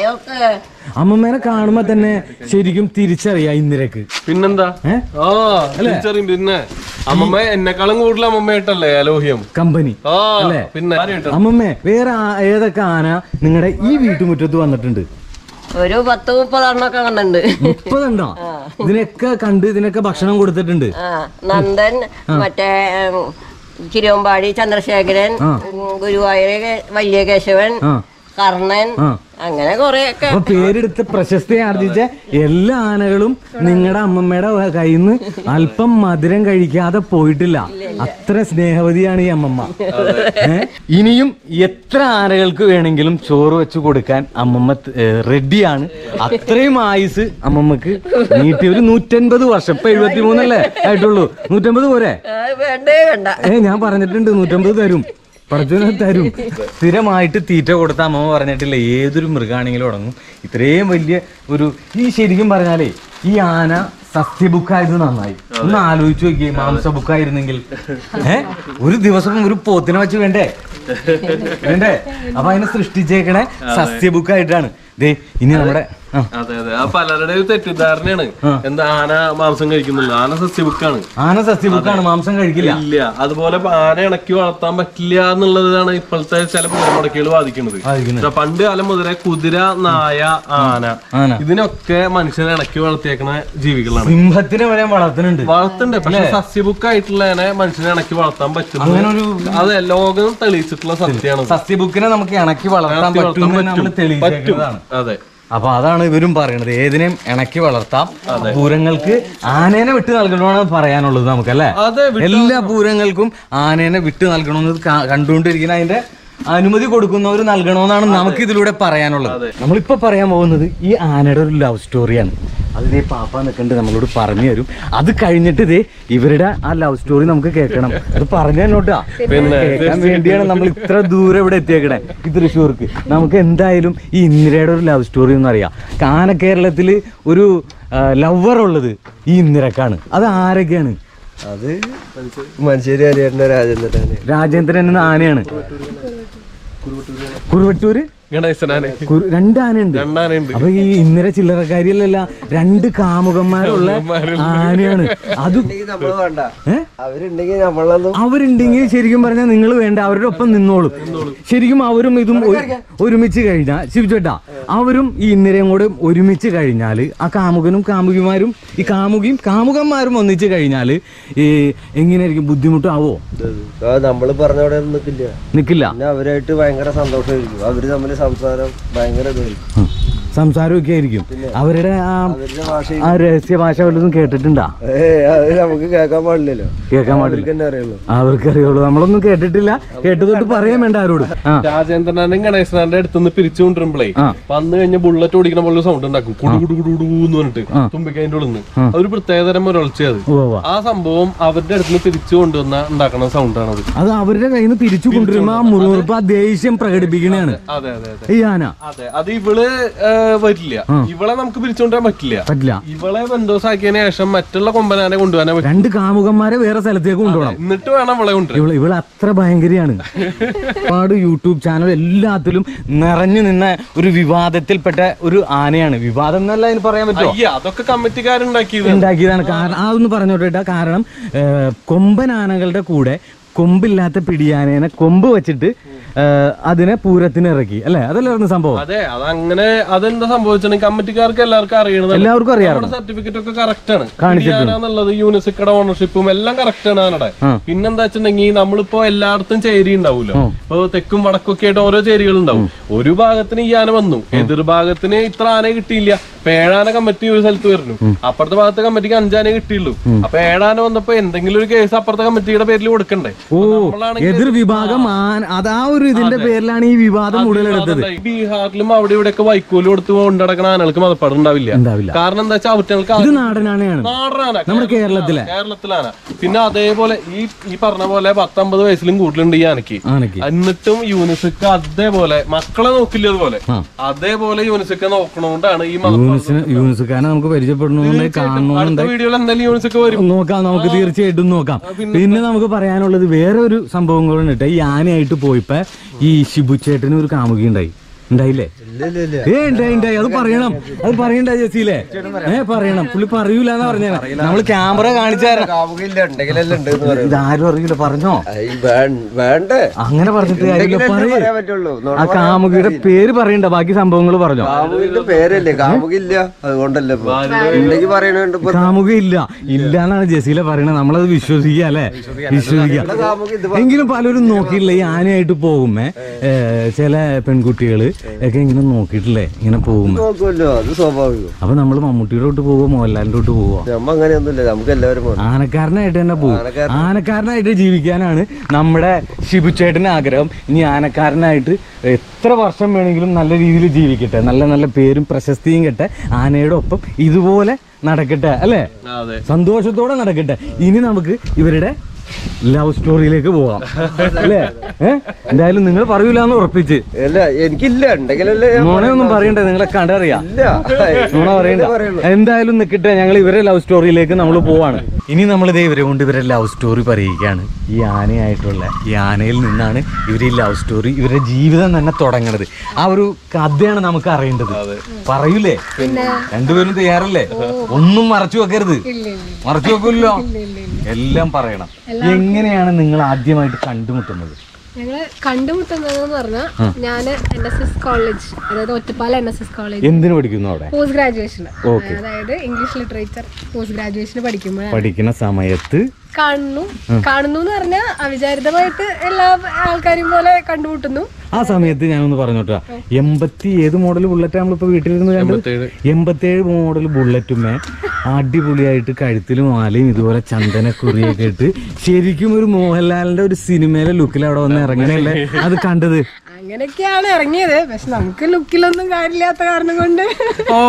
Speaker 1: അമ്മമ്മേനെ കാണുമ്പോ തന്നെ ശരിക്കും തിരിച്ചറിയാം ഇന്ദിരക്ക്
Speaker 3: പിന്നെന്താ
Speaker 1: ഏ?
Speaker 3: ആ തിരിച്ചറിയും പിന്നെ അമ്മമ്മ എന്നെക്കാളും കൂടുതൽ അമ്മമ്മയായിട്ടല്ലേ അലോഹ്യം
Speaker 1: കമ്പനി
Speaker 3: ആ
Speaker 1: അല്ലേ?
Speaker 3: പിന്നെ ആരെയായിട്ടാ?
Speaker 1: അമ്മമ്മേ വേറെ ആ- ഏതൊക്കെ ആന നിങ്ങളുടെ ഈ വീട്ടുമുറ്റത്ത് വന്നിട്ടുണ്ട്
Speaker 7: ഒരു പത്ത് മുപ്പതെണ്ണൊക്കെ കണ്ടുണ്ട്
Speaker 1: മുപ്പതുണ്ടോ ഇതിനൊക്കെ കണ്ട് ഇതിനൊക്കെ ഭക്ഷണം കൊടുത്തിട്ടുണ്ട്
Speaker 7: ആ നന്ദൻ മറ്റേ ഉം, തിരുവമ്പാടി ചന്ദ്രശേഖരൻ
Speaker 1: ആ.
Speaker 7: ഉം, ഗുരുവായൂര് വലിയ കേശവൻ
Speaker 1: ആ.
Speaker 7: കർണൻ
Speaker 1: ആ.
Speaker 7: അങ്ങനെ കൊറേയൊക്കെ
Speaker 1: അപ്പൊ പേരെടുത്ത് പ്രശസ്തി ആർജിച്ച എല്ലാ ആനകളും നിങ്ങളുടെ അമ്മമ്മയുടെ കയ്യിൽ നിന്ന് അല്പം മധുരം കഴിക്കാതെ പോയിട്ടില്ല അത്ര സ്നേഹവതിയാണ് ഈ അമ്മമ്മ ഏ? ഇനിയും എത്ര ആനകൾക്ക് വേണമെങ്കിലും ചോറ് വെച്ച് കൊടുക്കാൻ അമ്മമ്മ ത- ഏ, റെഡിയാണ് അത്രയും ആയുസ് അമ്മമ്മക്ക് നീട്ടി ഒരു നൂറ്റൻപത് വർഷം ഇപ്പൊ എഴുപത്തി മൂന്നല്ലേ ആയിട്ടുള്ളൂ നൂറ്റമ്പത് പോരെ
Speaker 7: ആ, വേണ്ടേ വേണ്ട
Speaker 1: ഏ ഞാൻ പറഞ്ഞിട്ടുണ്ട് നൂറ്റമ്പത് തരും പടച്ചോനെ തരും സ്ഥിരമായിട്ട് തീറ്റ കൊടുത്ത അമ്മ പറഞ്ഞിട്ടില്ല ഏതൊരു മൃഗാണെങ്കിലും ഉടങ്ങും ഇത്രയും വലിയ ഒരു ഈ ശരിക്കും പറഞ്ഞാലേ ഈ ആന സസ്യബുക്കായത് നന്നായി ഒന്ന് ആലോചിച്ച് നോക്കിയേ മാംസ ബുക്കായിരുന്നെങ്കിൽ ഏ ഒരു ദിവസം ഒരു പോത്തിനെ വെച്ച് വേണ്ടേ വേണ്ടേ അപ്പൊ അതിനെ സൃഷ്ടിച്ചേക്കണേ സസ്യബുക്കായിട്ടാണ് ദേ ഇനി നമ്മുടെ ആ
Speaker 3: അതെ അതെ ആ പലരുടെ ഒരു തെറ്റിദ്ധാരണയാണ് എന്താ ആന മാംസം കഴിക്കുന്നുള്ളു ആന സസ്യബുക്കാണ്
Speaker 1: ആന സസ്യബുക്കാണ് മാംസം കഴിക്കില്ല
Speaker 3: ഇല്ല അതുപോലെ ഇപ്പൊ ആന ഇണക്കി വളർത്താൻ പറ്റില്ല എന്നുള്ളതാണ് ഇപ്പോഴത്തെ ചില മുടക്കികൾ വാദിക്കുന്നത്
Speaker 1: വാദിക്കുന്നത്.
Speaker 3: പക്ഷെ പണ്ട് കാലം മുതലേ കുതിര നായ ആന
Speaker 1: ആന.
Speaker 3: ഇതിനൊക്കെ മനുഷ്യനെ ഇണക്കി വളർത്തിയേക്കണ ജീവികളാണ്
Speaker 1: സിംഹത്തിനെ വരെ വളർത്തുന്നുണ്ട്
Speaker 3: വളർത്തുന്നുണ്ട് പക്ഷെ സസ്യബുക്കായിട്ടുള്ളതിനെ മനുഷ്യനെ ഇണക്കി വളർത്താൻ പറ്റും
Speaker 1: അങ്ങനെ ഒരു
Speaker 3: അതെ ലോകം തെളിയിച്ചിട്ടുള്ള സത്യമാണ്
Speaker 1: സസ്യബുക്കിനെ നമുക്ക് ഇണക്കി വളർത്താൻ പറ്റും നമ്മൾ തെളിയിച്ചേക്കുന്നതാണ്
Speaker 3: അതെ
Speaker 1: അപ്പൊ അതാണ് ഇവരും പറയണത് ഏതിനെയും ഇണക്കി വളർത്താം പൂരങ്ങൾക്ക് ആനേനെ വിട്ട് നൽകണമെന്ന് പറയാനുള്ളത് നമുക്കല്ലേ
Speaker 3: അതെ,
Speaker 1: എല്ലാ പൂരങ്ങൾക്കും ആനേനെ വിട്ട് നൽകണമെന്ന് കാ- കണ്ടുകൊണ്ടിരിക്കുന്ന അതിന്റെ അനുമതി കൊടുക്കുന്നവർ നൽകണമെന്നാണ് നമുക്ക് ഇതിലൂടെ പറയാനുള്ളത് നമ്മളിപ്പോ പറയാൻ പോകുന്നത് ഈ ആനയുടെ ഒരു ലവ് സ്റ്റോറിയാണ് അത് ഇതേ പാപ്പ നിൽക്കണ്ട് നമ്മളോട് പറഞ്ഞു തരും അത് കഴിഞ്ഞിട്ട് ഇതേ ഇവരുടെ ആ ലവ് സ്റ്റോറി നമുക്ക് കേൾക്കണം അത് പറഞ്ഞു തന്നോട്ടാ കേൾക്കാൻ വേണ്ടിയാണ് നമ്മൾ ഇത്ര ദൂരം ഇവിടെ എത്തിയേക്കണേ ഈ തൃശ്ശൂർക്ക് നമുക്ക് എന്തായാലും ഈ ഇന്ദിരയുടെ ഒരു ലവ് സ്റ്റോറി എന്ന് അറിയാം കാന കേരളത്തിൽ ഒരു ലവർ ഉള്ളത് ഈ ഇന്ദിരക്കാണ് അത് ആരൊക്കെയാണ്
Speaker 4: അത് മനുഷ്യര് അറിയേണ്ട രാജേന്ദ്രനെ
Speaker 1: രാജേന്ദ്രൻ എന്ന ആനയാണ് കുറുവട്ടൂര്
Speaker 3: ഗണേശനാനെ
Speaker 1: കുരു- രണ്ട് ആനയുണ്ട്
Speaker 3: രണ്ടാനുണ്ട്
Speaker 1: അപ്പൊ ഈ ഇന്നലെ ചില്ലറക്കാരിയല്ല രണ്ട് കാമുകന്മാരുള്ള ആനയാണ് അത്
Speaker 4: നമ്മള് വേണ്ട
Speaker 1: ഏ?
Speaker 4: അവരുണ്ടെങ്കിൽ നമ്മളൊന്നും
Speaker 1: അവരുണ്ടെങ്കിൽ ശരിക്കും പറഞ്ഞാൽ നിങ്ങൾ വേണ്ട അവരുടെ ഒപ്പം നിന്നോളും ശരിക്കും അവരും ഇതും ഒരു- ഒരുമിച്ച് കഴിഞ്ഞാൽ ശിവചേട്ടാ അവരും ഈ ഇന്ദിരയും കൂടെ ഒരുമിച്ച് കഴിഞ്ഞാൽ ആ കാമുകനും കാമുകിമാരും ഈ കാമുകിയും കാമുകന്മാരും ഒന്നിച്ച് കഴിഞ്ഞാൽ ഈ എങ്ങനെയായിരിക്കും ബുദ്ധിമുട്ടാവോ
Speaker 4: ആ നമ്മള് പറഞ്ഞവിടെ നിൽക്കില്ല
Speaker 1: നിക്കില്ല
Speaker 4: പിന്നെ അവരായിട്ട് ഭയങ്കര സന്തോഷമായിരിക്കും അവര് തമ്മിൽ സംസാരം ഭയങ്കര ഇതായിരിക്കും
Speaker 1: ഉം. സംസാരമൊക്കെ ആയിരിക്കും അവരുടെ ആ
Speaker 4: അവരുടെ ഭാഷ
Speaker 1: ആ രഹസ്യ ഭാഷ വല്ലതും കേട്ടിട്ടുണ്ടാ
Speaker 4: ഏ അത് നമുക്ക് കേൾക്കാൻ പാടില്ലല്ലോ
Speaker 1: കേൾക്കാൻ പാടില്ല
Speaker 4: അവർക്ക് തന്നെ അറിയുള്ളൂ
Speaker 1: അവർക്കറിയുള്ളൂ നമ്മളൊന്നും കേട്ടിട്ടില്ല കേട്ടു തൊട്ട് പറയാൻ വേണ്ട ആരോട് ആ
Speaker 3: രാജേന്ദ്രനാനും ഗണേശനാന്റെ അടുത്തുനിന്ന് പിരിച്ചു കൊണ്ടിരുമ്പോഴേ
Speaker 1: ആ.
Speaker 3: വന്നു കഴിഞ്ഞ ബുള്ളറ്റ് ഓടിക്കണ പോലെ സൗണ്ട് ഉണ്ടാക്കും കുടു കുടു കുടു കുടു എന്ന് പറഞ്ഞിട്ട് തുമ്പിക്കതിന്റെ ഉള്ളിൽ നിന്ന് അതൊരു പ്രത്യേകതരം ഒരൊളിച്ചത്
Speaker 1: ഉവ്വ് ഉവ്വ്.
Speaker 3: ആ സംഭവം അവരുടെ അടുത്ത് തിരിച്ചു കൊണ്ടുവന്ന ഉണ്ടാക്കണ സൗണ്ടാണത്
Speaker 1: അത് അവരുടെ കയ്യിൽ നിന്ന് പിരിച്ചു കൊണ്ടുവരുമ്പോ ആ മുറിവുറുപ്പ് ആ ദേഷ്യം പ്രകടിപ്പിക്കണതാണ്
Speaker 3: അതെ അതെ അതെ
Speaker 1: ഈ ആന
Speaker 3: അതെ അത് ഇവള് ഏ, വരില്ല ഇവളെ നമുക്ക് പിരിച്ചുകൊണ്ടുവരാൻ പറ്റില്ല
Speaker 1: പറ്റില്ല
Speaker 3: ഇവളെ ബന്ധോസാക്കിയതിനു ശേഷം മറ്റുള്ള കൊമ്പനാനെ കൊണ്ടുപോകാനേ പറ്റും
Speaker 1: രണ്ട് കാമുകന്മാരെ വേറെ സ്ഥലത്തേക്ക് കൊണ്ടുപോകണം
Speaker 3: എന്നിട്ട് വേണം ഇവളെ കൊണ്ടുവരാൻ
Speaker 1: ഇവള് ഇവള് അത്ര ഭയങ്കരിയാണ് ഒരുപാട് യൂട്യൂബ് ചാനൽ എല്ലാത്തിലും നിറഞ്ഞു നിന്ന ഒരു വിവാദത്തിൽപ്പെട്ട ഒരു ആനയാണ് വിവാദം എന്നല്ല അതിന് പറയാൻ പറ്റുമോ
Speaker 3: അയ്യ അതൊക്കെ കമ്മിറ്റിക്കാരുണ്ടാക്കിയത്
Speaker 1: ഉണ്ടാക്കിയതാണ് കാരണം അതൊന്ന് പറഞ്ഞോട്ടെ കാരണം ഏഹ്, കൊമ്പൻ ആനകളുടെ കൂടെ കൊമ്പില്ലാത്ത പിടിയാനേനെ കൊമ്പ് വെച്ചിട്ട് ഏഹ്, അതിനെ പൂരത്തിന് ഇറക്കി അല്ലേ അതല്ലായിരുന്നു സംഭവം
Speaker 3: അതെ അതങ്ങനെ അതെന്താ സംഭവിച്ചിട്ടുണ്ടെങ്കിൽ കമ്മിറ്റിക്കാർക്ക് എല്ലാവർക്കും അറിയണത്
Speaker 1: എല്ലാവർക്കും അറിയാറുണ്ട്
Speaker 3: സർട്ടിഫിക്കറ്റ് ഒക്കെ കറക്റ്റ് ആണ് എന്നുള്ളത് യൂണിസിക്കയുടെ ഓണർഷിപ്പും എല്ലാം കറക്റ്റ് ആണ് അതിനടെ പിന്നെന്താ വെച്ചിട്ടുണ്ടെങ്കിൽ നമ്മളിപ്പോ എല്ലായിടത്തും ചേരി ഉണ്ടാവുമല്ലോ ഇപ്പൊ തെക്കും വടക്കും ഒക്കെ ആയിട്ട് ഓരോ ചേരികൾ ഉണ്ടാവും ഒരു ഭാഗത്തിന് ഈ ആന വന്നു എതിർ ഭാഗത്തിന് ഇത്ര ആന കിട്ടിയില്ല അപ്പൊ ഏഴാന കമ്മിറ്റി ഒരു സ്ഥലത്ത് വരുന്നു അപ്പുറത്തെ ഭാഗത്തെ കമ്മിറ്റിക്ക് അഞ്ചാനേ കിട്ടിയുള്ളൂ അപ്പൊ ഏഴാന വന്നപ്പോ എന്തെങ്കിലും ഒരു കേസ് അപ്പുറത്തെ കമ്മിറ്റിയുടെ പേരിൽ കൊടുക്കണ്ടേ
Speaker 1: ഓ
Speaker 3: നമ്മളാണെങ്കിൽ
Speaker 1: എതിർ വിഭാഗം ആന- അതാ ഒരു ഇതിന്റെ പേരിലാണ് ഈ വിവാദം ഉടലെടുത്തത്
Speaker 3: ഈ ബീഹാറിലും അവിടെ ഇവിടെ ഒക്കെ വൈക്കോല് കൊടുത്ത് കൊണ്ടടക്കണ ആനകൾക്ക് മതപ്പാട് ഉണ്ടാവില്ല
Speaker 1: ഉണ്ടാവില്ല
Speaker 3: കാരണം എന്താ വെച്ചാൽ അവറ്റങ്ങൾക്ക്
Speaker 1: ഇത് നാടനാനയാണ്
Speaker 3: നാടനാണ്
Speaker 1: നമ്മുടെ കേരളത്തിലെ
Speaker 3: കേരളത്തിലാണ് പിന്നെ അതേപോലെ ഈ ഈ പറഞ്ഞ പോലെ പത്തൊമ്പത് വയസ്സിലും കൂടുതലുണ്ട് ഈ ആനക്ക്
Speaker 1: ആനക്ക്
Speaker 3: എന്നിട്ടും യൂണിസെക്ക് അതേപോലെ മക്കളെ നോക്കില്ല അതുപോലെ അതേപോലെ യൂണിസെക്ക് നോക്കണോണ്ടാണ് ഈ മതപ്പാട്
Speaker 1: യൂണിസിന് യൂണിസുകാരനെ നമുക്ക് പരിചയപ്പെടണമെന്ന്
Speaker 3: അടുത്ത
Speaker 1: കാണണമെന്നുണ്ട്
Speaker 3: വീഡിയോയിൽ എന്തായാലും യൂണിസെക്ക് വരും
Speaker 1: നോക്കാം നമുക്ക് തീർച്ചയായിട്ടും നോക്കാം പിന്നെ നമുക്ക് പറയാനുള്ളത് വേറെ ഒരു സംഭവം കൂടെ ഉണ്ട് കേട്ടോ ഈ ആനയായിട്ട് പോയിപ്പോ ഈ ഷിബുച്ചേട്ടന് ഒരു കാമുകി ഉണ്ടായി ഉണ്ടായില്ലേ ഏ ഉണ്ടായി ഉണ്ടായി അത് പറയണം അത് പറയണ്ട ജസീലേ ഏ പറയണം പുള്ളി പറയൂല എന്നാ പറഞ്ഞ നമ്മള് ക്യാമറ കാണിച്ചാരാ
Speaker 4: കാമുകില്ല ഉണ്ടെങ്കിലല്ലേ ഉണ്ട് എന്ന് പറയും
Speaker 1: ഇതാരും അറിയില്ല പറഞ്ഞോ
Speaker 4: ഐ, വേ- വേണ്ടേ
Speaker 1: അങ്ങനെ പറഞ്ഞിട്ട് കാര്യമില്ല
Speaker 4: ഉണ്ടെങ്കിലല്ലേ
Speaker 1: പറയേ
Speaker 4: പറയാൻ പറ്റുള്ളൂ നുണ
Speaker 1: ആ കാമുകിയുടെ പേര് പറയണ്ട ബാക്കി സംഭവങ്ങൾ പറഞ്ഞോ
Speaker 4: കാമുകിന്റെ പേരല്ലേ കാമുകില്ല അതുകൊണ്ടല്ലേ ഇപ്പൊ ഉണ്ടെങ്കിൽ പറയണുണ്ട് ഇപ്പൊ
Speaker 1: കാമുക ഇല്ല ഇല്ല എന്നാണ് ജസീല പറയണത് നമ്മളത് വിശ്വസിക്കുക അല്ലെ വിശ്വസിക്കുക
Speaker 4: കാമുകി ഇത്
Speaker 1: എങ്കിലും പലരും നോക്കിയിട്ടില്ല ഈ ആനയായിട്ട് പോകുമ്പേ ഏ, ചില പെൺകുട്ടികള് ഒക്കെ ഇങ്ങനെ നോക്കിയിട്ടില്ലേ ഇങ്ങനെ പോകുമ്പോ
Speaker 4: നോക്കുമല്ലോ അത് സ്വാഭാവികം
Speaker 1: അപ്പൊ നമ്മള് മമ്മൂട്ടിയുടെ തൊട്ട് പോവോ മോഹൻലാലിന്റെ തൊട്ട് പോവോ
Speaker 4: നമ്മ അങ്ങനെയൊന്നുമില്ല നമുക്ക് എല്ലാവരും പോകണം
Speaker 1: ആനക്കാരനായിട്ട് തന്നെ പോകും ആനക്കാരനായിട്ട് ജീവിക്കാനാണ് നമ്മുടെ ഷിബുച്ചേട്ടന് ആഗ്രഹം ഇനി ആനക്കാരനായിട്ട് എത്ര വർഷം വേണമെങ്കിലും നല്ല രീതിയിൽ ജീവിക്കട്ടെ നല്ല നല്ല പേരും പ്രശസ്തിയും കെട്ടെ ആനയുടെ ഒപ്പം ഇതുപോലെ നടക്കട്ടെ അല്ലേ
Speaker 3: അതെ
Speaker 1: സന്തോഷത്തോടെ നടക്കട്ടെ ഇനി നമുക്ക് ഇവരുടെ ലവ് സ്റ്റോറിയിലേക്ക് പോവാം അല്ലേ ഏ? എന്തായാലും നിങ്ങൾ പറയൂല എന്ന് ഉറപ്പിച്ച്
Speaker 4: അല്ല എനിക്കില്ല ഉണ്ടെങ്കിലല്ലേ ഞാൻ
Speaker 1: മോണയൊന്നും പറയണ്ടേ നിങ്ങളെ കണ്ടറിയാം
Speaker 4: ഇല്ല
Speaker 1: നുണ പറയണ്ട എന്തായാലും നിൽക്കട്ടെ ഞങ്ങൾ ഇവരെ ലവ് സ്റ്റോറിയിലേക്ക് നമ്മൾ പോവാണ് ഇനി നമ്മൾ ഇതേ ഇവരെ കൊണ്ട് ഇവരെ ലവ് സ്റ്റോറി പറയുകയാണ് ഈ ആനയായിട്ടുള്ള ഈ ആനയിൽ നിന്നാണ് ഇവർ ഈ ലവ് സ്റ്റോറി ഇവരുടെ ജീവിതം തന്നെ തുടങ്ങണത് ആ ഒരു കഥയാണ് നമുക്ക് അറിയേണ്ടത് പറയൂലേ രണ്ടുപേരും തയ്യാറല്ലേ ഒന്നും മറച്ചു വെക്കരുത് മറച്ചു വെക്കില്ലോ എല്ലാം പറയണം എങ്ങനെയാണ് നിങ്ങൾ ആദ്യമായിട്ട് കണ്ടുമുട്ടുന്നത്
Speaker 2: ഞങ്ങള് കണ്ടുമുട്ടുന്നതെന്ന് പറഞ്ഞാൽ ഞാൻ എൻ എസ് എസ് കോളേജ് അതായത് ഒറ്റപ്പാല എൻ എസ് എസ് കോളേജ്
Speaker 1: എന്തിനു പഠിക്കുന്നു അവിടെ
Speaker 2: പോസ്റ്റ് ഗ്രാജുവേഷൻ അതായത് ഇംഗ്ലീഷ് ലിറ്ററേച്ചർ പോസ്റ്റ് ഗ്രാജുവേഷന് പഠിക്കുമ്പോഴാണ്
Speaker 1: പഠിക്കുന്ന സമയത്ത്
Speaker 2: കാണുന്നു കാണുന്നു എന്ന് പറഞ്ഞാൽ അവിചാരിതമായിട്ട് എല്ലാ ആൾക്കാരും പോലെ കണ്ടുമുട്ടുന്നു
Speaker 1: ആ സമയത്ത് ഞാനൊന്ന് പറഞ്ഞോട്ടാ എൺപത്തി ഏത് മോഡൽ ബുള്ളറ്റ് നമ്മളിപ്പോ വീട്ടിലിരുന്ന് കണ്ടത് എൺപത്തേഴ് മോഡൽ ബുള്ളറ്റുമേ അടിപൊളിയായിട്ട് കഴുത്തിലും മാലയും ഇതുപോലെ ചന്ദനക്കുറിയൊക്കെ ഇട്ട് ശരിക്കും ഒരു മോഹൻലാലിന്റെ ഒരു സിനിമയിലെ ലുക്കിൽ അവിടെ വന്ന് ഇറങ്ങണല്ലേ അത് കണ്ടത്
Speaker 2: അങ്ങനെയൊക്കെയാണ് ഇറങ്ങിയത് പക്ഷെ നമുക്ക് ലുക്കിലൊന്നും കാര്യമില്ലാത്ത കാരണം കൊണ്ട്
Speaker 1: ഓ,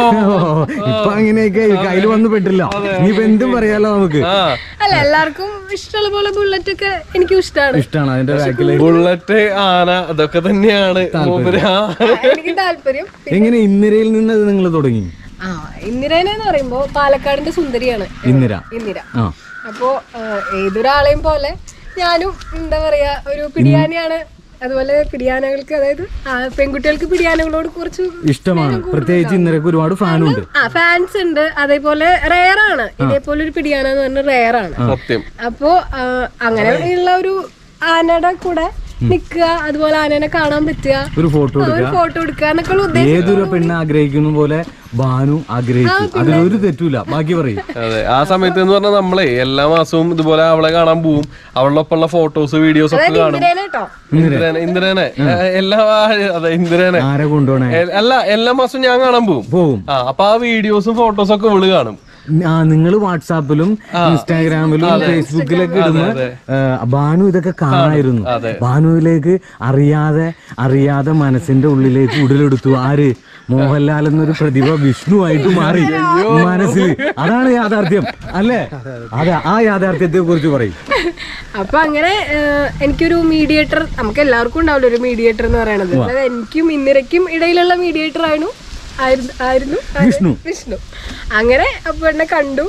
Speaker 1: ഇപ്പൊ അങ്ങനെയൊക്കെ കയ്യിൽ വന്ന് പെട്ടില്ല ഇനിയിപ്പോ എന്തും പറയാലോ നമുക്ക്
Speaker 2: അല്ല എല്ലാവർക്കും ഇഷ്ടമുള്ള പോലെ ബുള്ളറ്റ് ഒക്കെ എനിക്കും ഇഷ്ടമാണ്
Speaker 1: ഇഷ്ടമാണ് അതിന്റെ ബാക്കില്
Speaker 3: ബുള്ളറ്റ് ആന അതൊക്കെ തന്നെയാണ് മൂപ്പര് ആ
Speaker 2: എനിക്ക് താല്പര്യം
Speaker 1: എങ്ങനെ ഇന്ദിരയിൽ നിന്ന് അത് നിങ്ങൾ തുടങ്ങി
Speaker 2: ആ ഇന്ദിരേന എന്ന് പറയുമ്പോ പാലക്കാടിന്റെ സുന്ദരിയാണ്
Speaker 1: ഇന്ദിര
Speaker 2: ഇന്ദിര
Speaker 1: ആ
Speaker 2: അപ്പോ ആ, ഏതൊരാളെയും പോലെ ഞാനും എന്താ പറയാ ഒരു പിടിയാനയാണ് അതുപോലെ പിടിയാനകൾക്ക് അതായത് ആ, പെൺകുട്ടികൾക്ക് പിടിയാനകളോട് കുറച്ച്
Speaker 1: ഇഷ്ടമാണ് പ്രത്യേകിച്ച് ഇന്ദിരക്ക് ഒരുപാട് ഫാനും ഉണ്ട്
Speaker 2: ആ ഫാൻസ് ഉണ്ട് അതേപോലെ റെയർ ആണ് ഇതേപോലെ ഒരു പിടിയാന എന്ന് പറഞ്ഞാൽ റെയർ ആണ്
Speaker 3: സത്യം
Speaker 2: അപ്പോ ആ, അങ്ങനെയുള്ള ഒരു ആനയുടെ കൂടെ നിക്കുക അതുപോലെ ആനനെ കാണാൻ പറ്റുക
Speaker 1: ഒരു ഫോട്ടോ
Speaker 2: ആ, ഒരു
Speaker 1: എടുക്കുക
Speaker 2: ഫോട്ടോ എടുക്കുക എന്നൊക്കെ ഉള്ള ഉദ്ദേശം
Speaker 1: ഏതൊരു പെണ്ണ് ആഗ്രഹിക്കുന്ന പോലെ ബാനു ആഗ്രഹിച്ചു അതിലൊരു തെറ്റൂല ബാക്കി പറയും
Speaker 3: അതെ ആ സമയത്ത് എന്ന് പറഞ്ഞാൽ നമ്മളെ എല്ലാ മാസവും ഇതുപോലെ അവളെ കാണാൻ പോവും അവളുടെ ഒപ്പമുള്ള ഫോട്ടോസ് വീഡിയോസ് ഒക്കെ കാണും
Speaker 2: ഇന്ദിരേനെ കേട്ടോ
Speaker 3: ഇന്ദിരനെ ഇന്ദിരനെ എല്ലാ അതെ ഇന്ദിരനെ
Speaker 1: ആരെ കൊണ്ടുപോണേ
Speaker 3: എ- അല്ല എല്ലാ മാസവും ഞാൻ കാണാൻ പോവും
Speaker 1: പോവും
Speaker 3: ആ അപ്പൊ ആ വീഡിയോസും ഫോട്ടോസും ഒക്കെ ഇവള് കാണും
Speaker 1: ആ നിങ്ങൾ വാട്സാപ്പിലും ഇൻസ്റ്റാഗ്രാമിലും ഫേസ്ബുക്കിലൊക്കെ ഇടുന്ന ആ, ഭാനു ഇതൊക്കെ കാണായിരുന്നു ഭാനുവിലേക്ക് അറിയാതെ അറിയാതെ മനസ്സിന്റെ ഉള്ളിലേക്ക് ഉടലെടുത്തു ആര് മോഹൻലാൽ എന്നൊരു പ്രതിഭ വിഷ്ണുവായിട്ട് മാറി മനസ്സിൽ അതാണ് യാഥാർത്ഥ്യം അല്ലേ അതെ ആ യാഥാർത്ഥ്യത്തെ കുറിച്ച് പറയും
Speaker 2: അപ്പൊ അങ്ങനെ ഏഹ്, എനിക്കൊരു മീഡിയേറ്റർ നമുക്ക് എല്ലാവർക്കും ഉണ്ടാവില്ല ഒരു മീഡിയേറ്റർ എന്ന് പറയണത് അതായത് എനിക്കും ഇന്ദിരയ്ക്കും ഇടയിലുള്ള മീഡിയേറ്റർ ആയിരുന്നു ആയിരുന്നു ആയിരുന്നു ആര്?
Speaker 1: വിഷ്ണു.
Speaker 2: വിഷ്ണു അങ്ങനെ അപ്പൊ എന്നെ കണ്ടു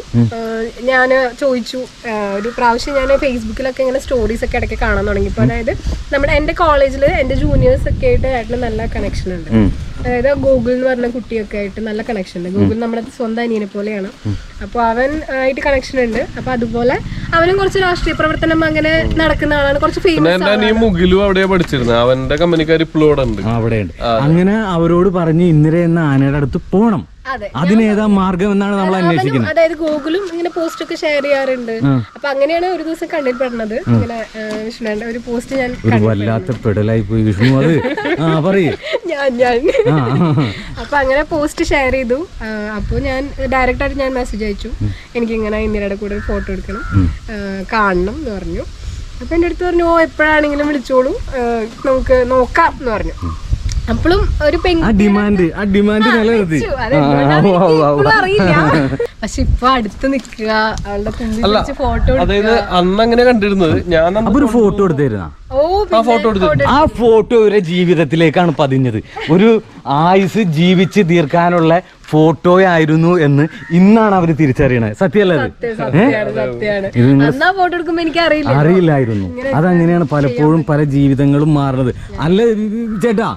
Speaker 2: ഞാൻ ചോദിച്ചു ഏഹ്, ഒരു പ്രാവശ്യം ഞാൻ ഫേസ്ബുക്കിലൊക്കെ ഇങ്ങനെ സ്റ്റോറീസ് ഒക്കെ ഇടയ്ക്ക് കാണാൻ തുടങ്ങി ഇപ്പൊ അതായത് നമ്മുടെ എന്റെ കോളേജിൽ എന്റെ ജൂനിയേഴ്സ് ഒക്കെ ആയിട്ട് ആയിട്ടുള്ള നല്ല കണക്ഷൻ ഉണ്ട് അതായത് ഗൂഗിൾ എന്ന് പറഞ്ഞ കുട്ടിയൊക്കെ ആയിട്ട് നല്ല കണക്ഷൻ ഉണ്ട് ഗൂഗിൾ നമ്മുടെ സ്വന്തം അനിയനെ പോലെയാണ് അപ്പൊ അവൻ ആയിട്ട് കണക്ഷൻ ഉണ്ട് അപ്പൊ അതുപോലെ അവനും കുറച്ച് രാഷ്ട്രീയ പ്രവർത്തനം അങ്ങനെ നടക്കുന്ന ആളാണ് കുറച്ച്
Speaker 3: പിന്നെ
Speaker 2: ഫേമസ്
Speaker 3: എന്റെ അനിയൻ മുകിലും അവിടെയാ പഠിച്ചിരുന്നത് അവന്റെ കമ്പനിക്കാർ ഇപ്പോഴും ഇവിടെ ഉണ്ട്
Speaker 1: ആ, അവിടെയുണ്ട് അങ്ങനെ അവരോട് പറഞ്ഞ് ഇന്ദിര എന്ന ആനയുടെ അടുത്ത് പോണം
Speaker 2: അതെ
Speaker 1: അതിനേതാ മാർഗം എന്നാണ് നമ്മൾ അന്വേഷിക്കുന്നത്
Speaker 2: അതായത് ഗൂഗിളും ഇങ്ങനെ പോസ്റ്റ് ഒക്കെ ഷെയർ ചെയ്യാറുണ്ട് അപ്പൊ അങ്ങനെയാണ് ഒരു ദിവസം കണ്ണിൽ പെടുന്നത് ഇങ്ങനെ വിഷ്ണുവിന്റെ ഒരു പോസ്റ്റ് ഞാൻ
Speaker 1: ഒരു വല്ലാത്ത പെടലായി പോയി വിഷ്ണു അത് ആ പറയേ
Speaker 2: ഞാൻ ഞാൻ
Speaker 1: ആ ആ,
Speaker 2: അപ്പൊ അങ്ങനെ പോസ്റ്റ് ഷെയർ ചെയ്തു അപ്പോൾ ഞാൻ ഡയറക്റ്റ് ആയിട്ട് ഞാൻ മെസ്സേജ് അയച്ചു എനിക്ക് ഇങ്ങനെ ഇന്ത്യയുടെ കൂടെ ഒരു ഫോട്ടോ എടുക്കണം ആ, കാണണം എന്ന് പറഞ്ഞു അപ്പൊ എൻ്റെ അടുത്ത് പറഞ്ഞു ഓ എപ്പോഴാണെങ്കിലും വിളിച്ചോളൂ ആ, നമുക്ക് നോക്കാം എന്ന് പറഞ്ഞു അപ്പോഴും ഒരു പെൺ
Speaker 1: ആ ഡിമാൻഡ് ആ ഡിമാൻഡ് നിലനിർത്തി
Speaker 2: വെച്ചു. അതെന്തുകൊണ്ടാണെന്ന് എനിക്ക് ഇപ്പോഴും അറിയില്ല പക്ഷെ ഇപ്പൊ അടുത്ത് നിക്കുക അവളുടെ കുമ്പി പിടിച്ച് ഫോട്ടോ
Speaker 3: അതായത് അന്ന് അങ്ങനെ കണ്ടിരുന്നത് ഞാൻ അന്ന്
Speaker 1: അപ്പൊ ഒരു ഫോട്ടോ എടുത്തിരുന്ന
Speaker 2: ഓ പിന്നെ photo
Speaker 1: ആ ഫോട്ടോ ഇവരെ ജീവിതത്തിലേക്കാണ് പതിഞ്ഞത് ഒരു ആയുസ് ജീവിച്ച് തീർക്കാനുള്ള ഫോട്ടോയായിരുന്നു എന്ന് ഇന്നാണ് അവര് തിരിച്ചറിയണത് സത്യമല്ലേ അത്?
Speaker 2: സത്യാണ് സത്യാണ്
Speaker 1: ഇത് നിങ്ങൾ
Speaker 2: അന്നാ ഫോട്ടോ എടുക്കുമ്പോ എനിക്ക് അറിയില്ല
Speaker 1: അറിയില്ലായിരുന്നു അതങ്ങനെയാണ് പലപ്പോഴും പല ജീവിതങ്ങളും മാറുന്നത് അല്ല ഇത് ഇത് ചേട്ടാ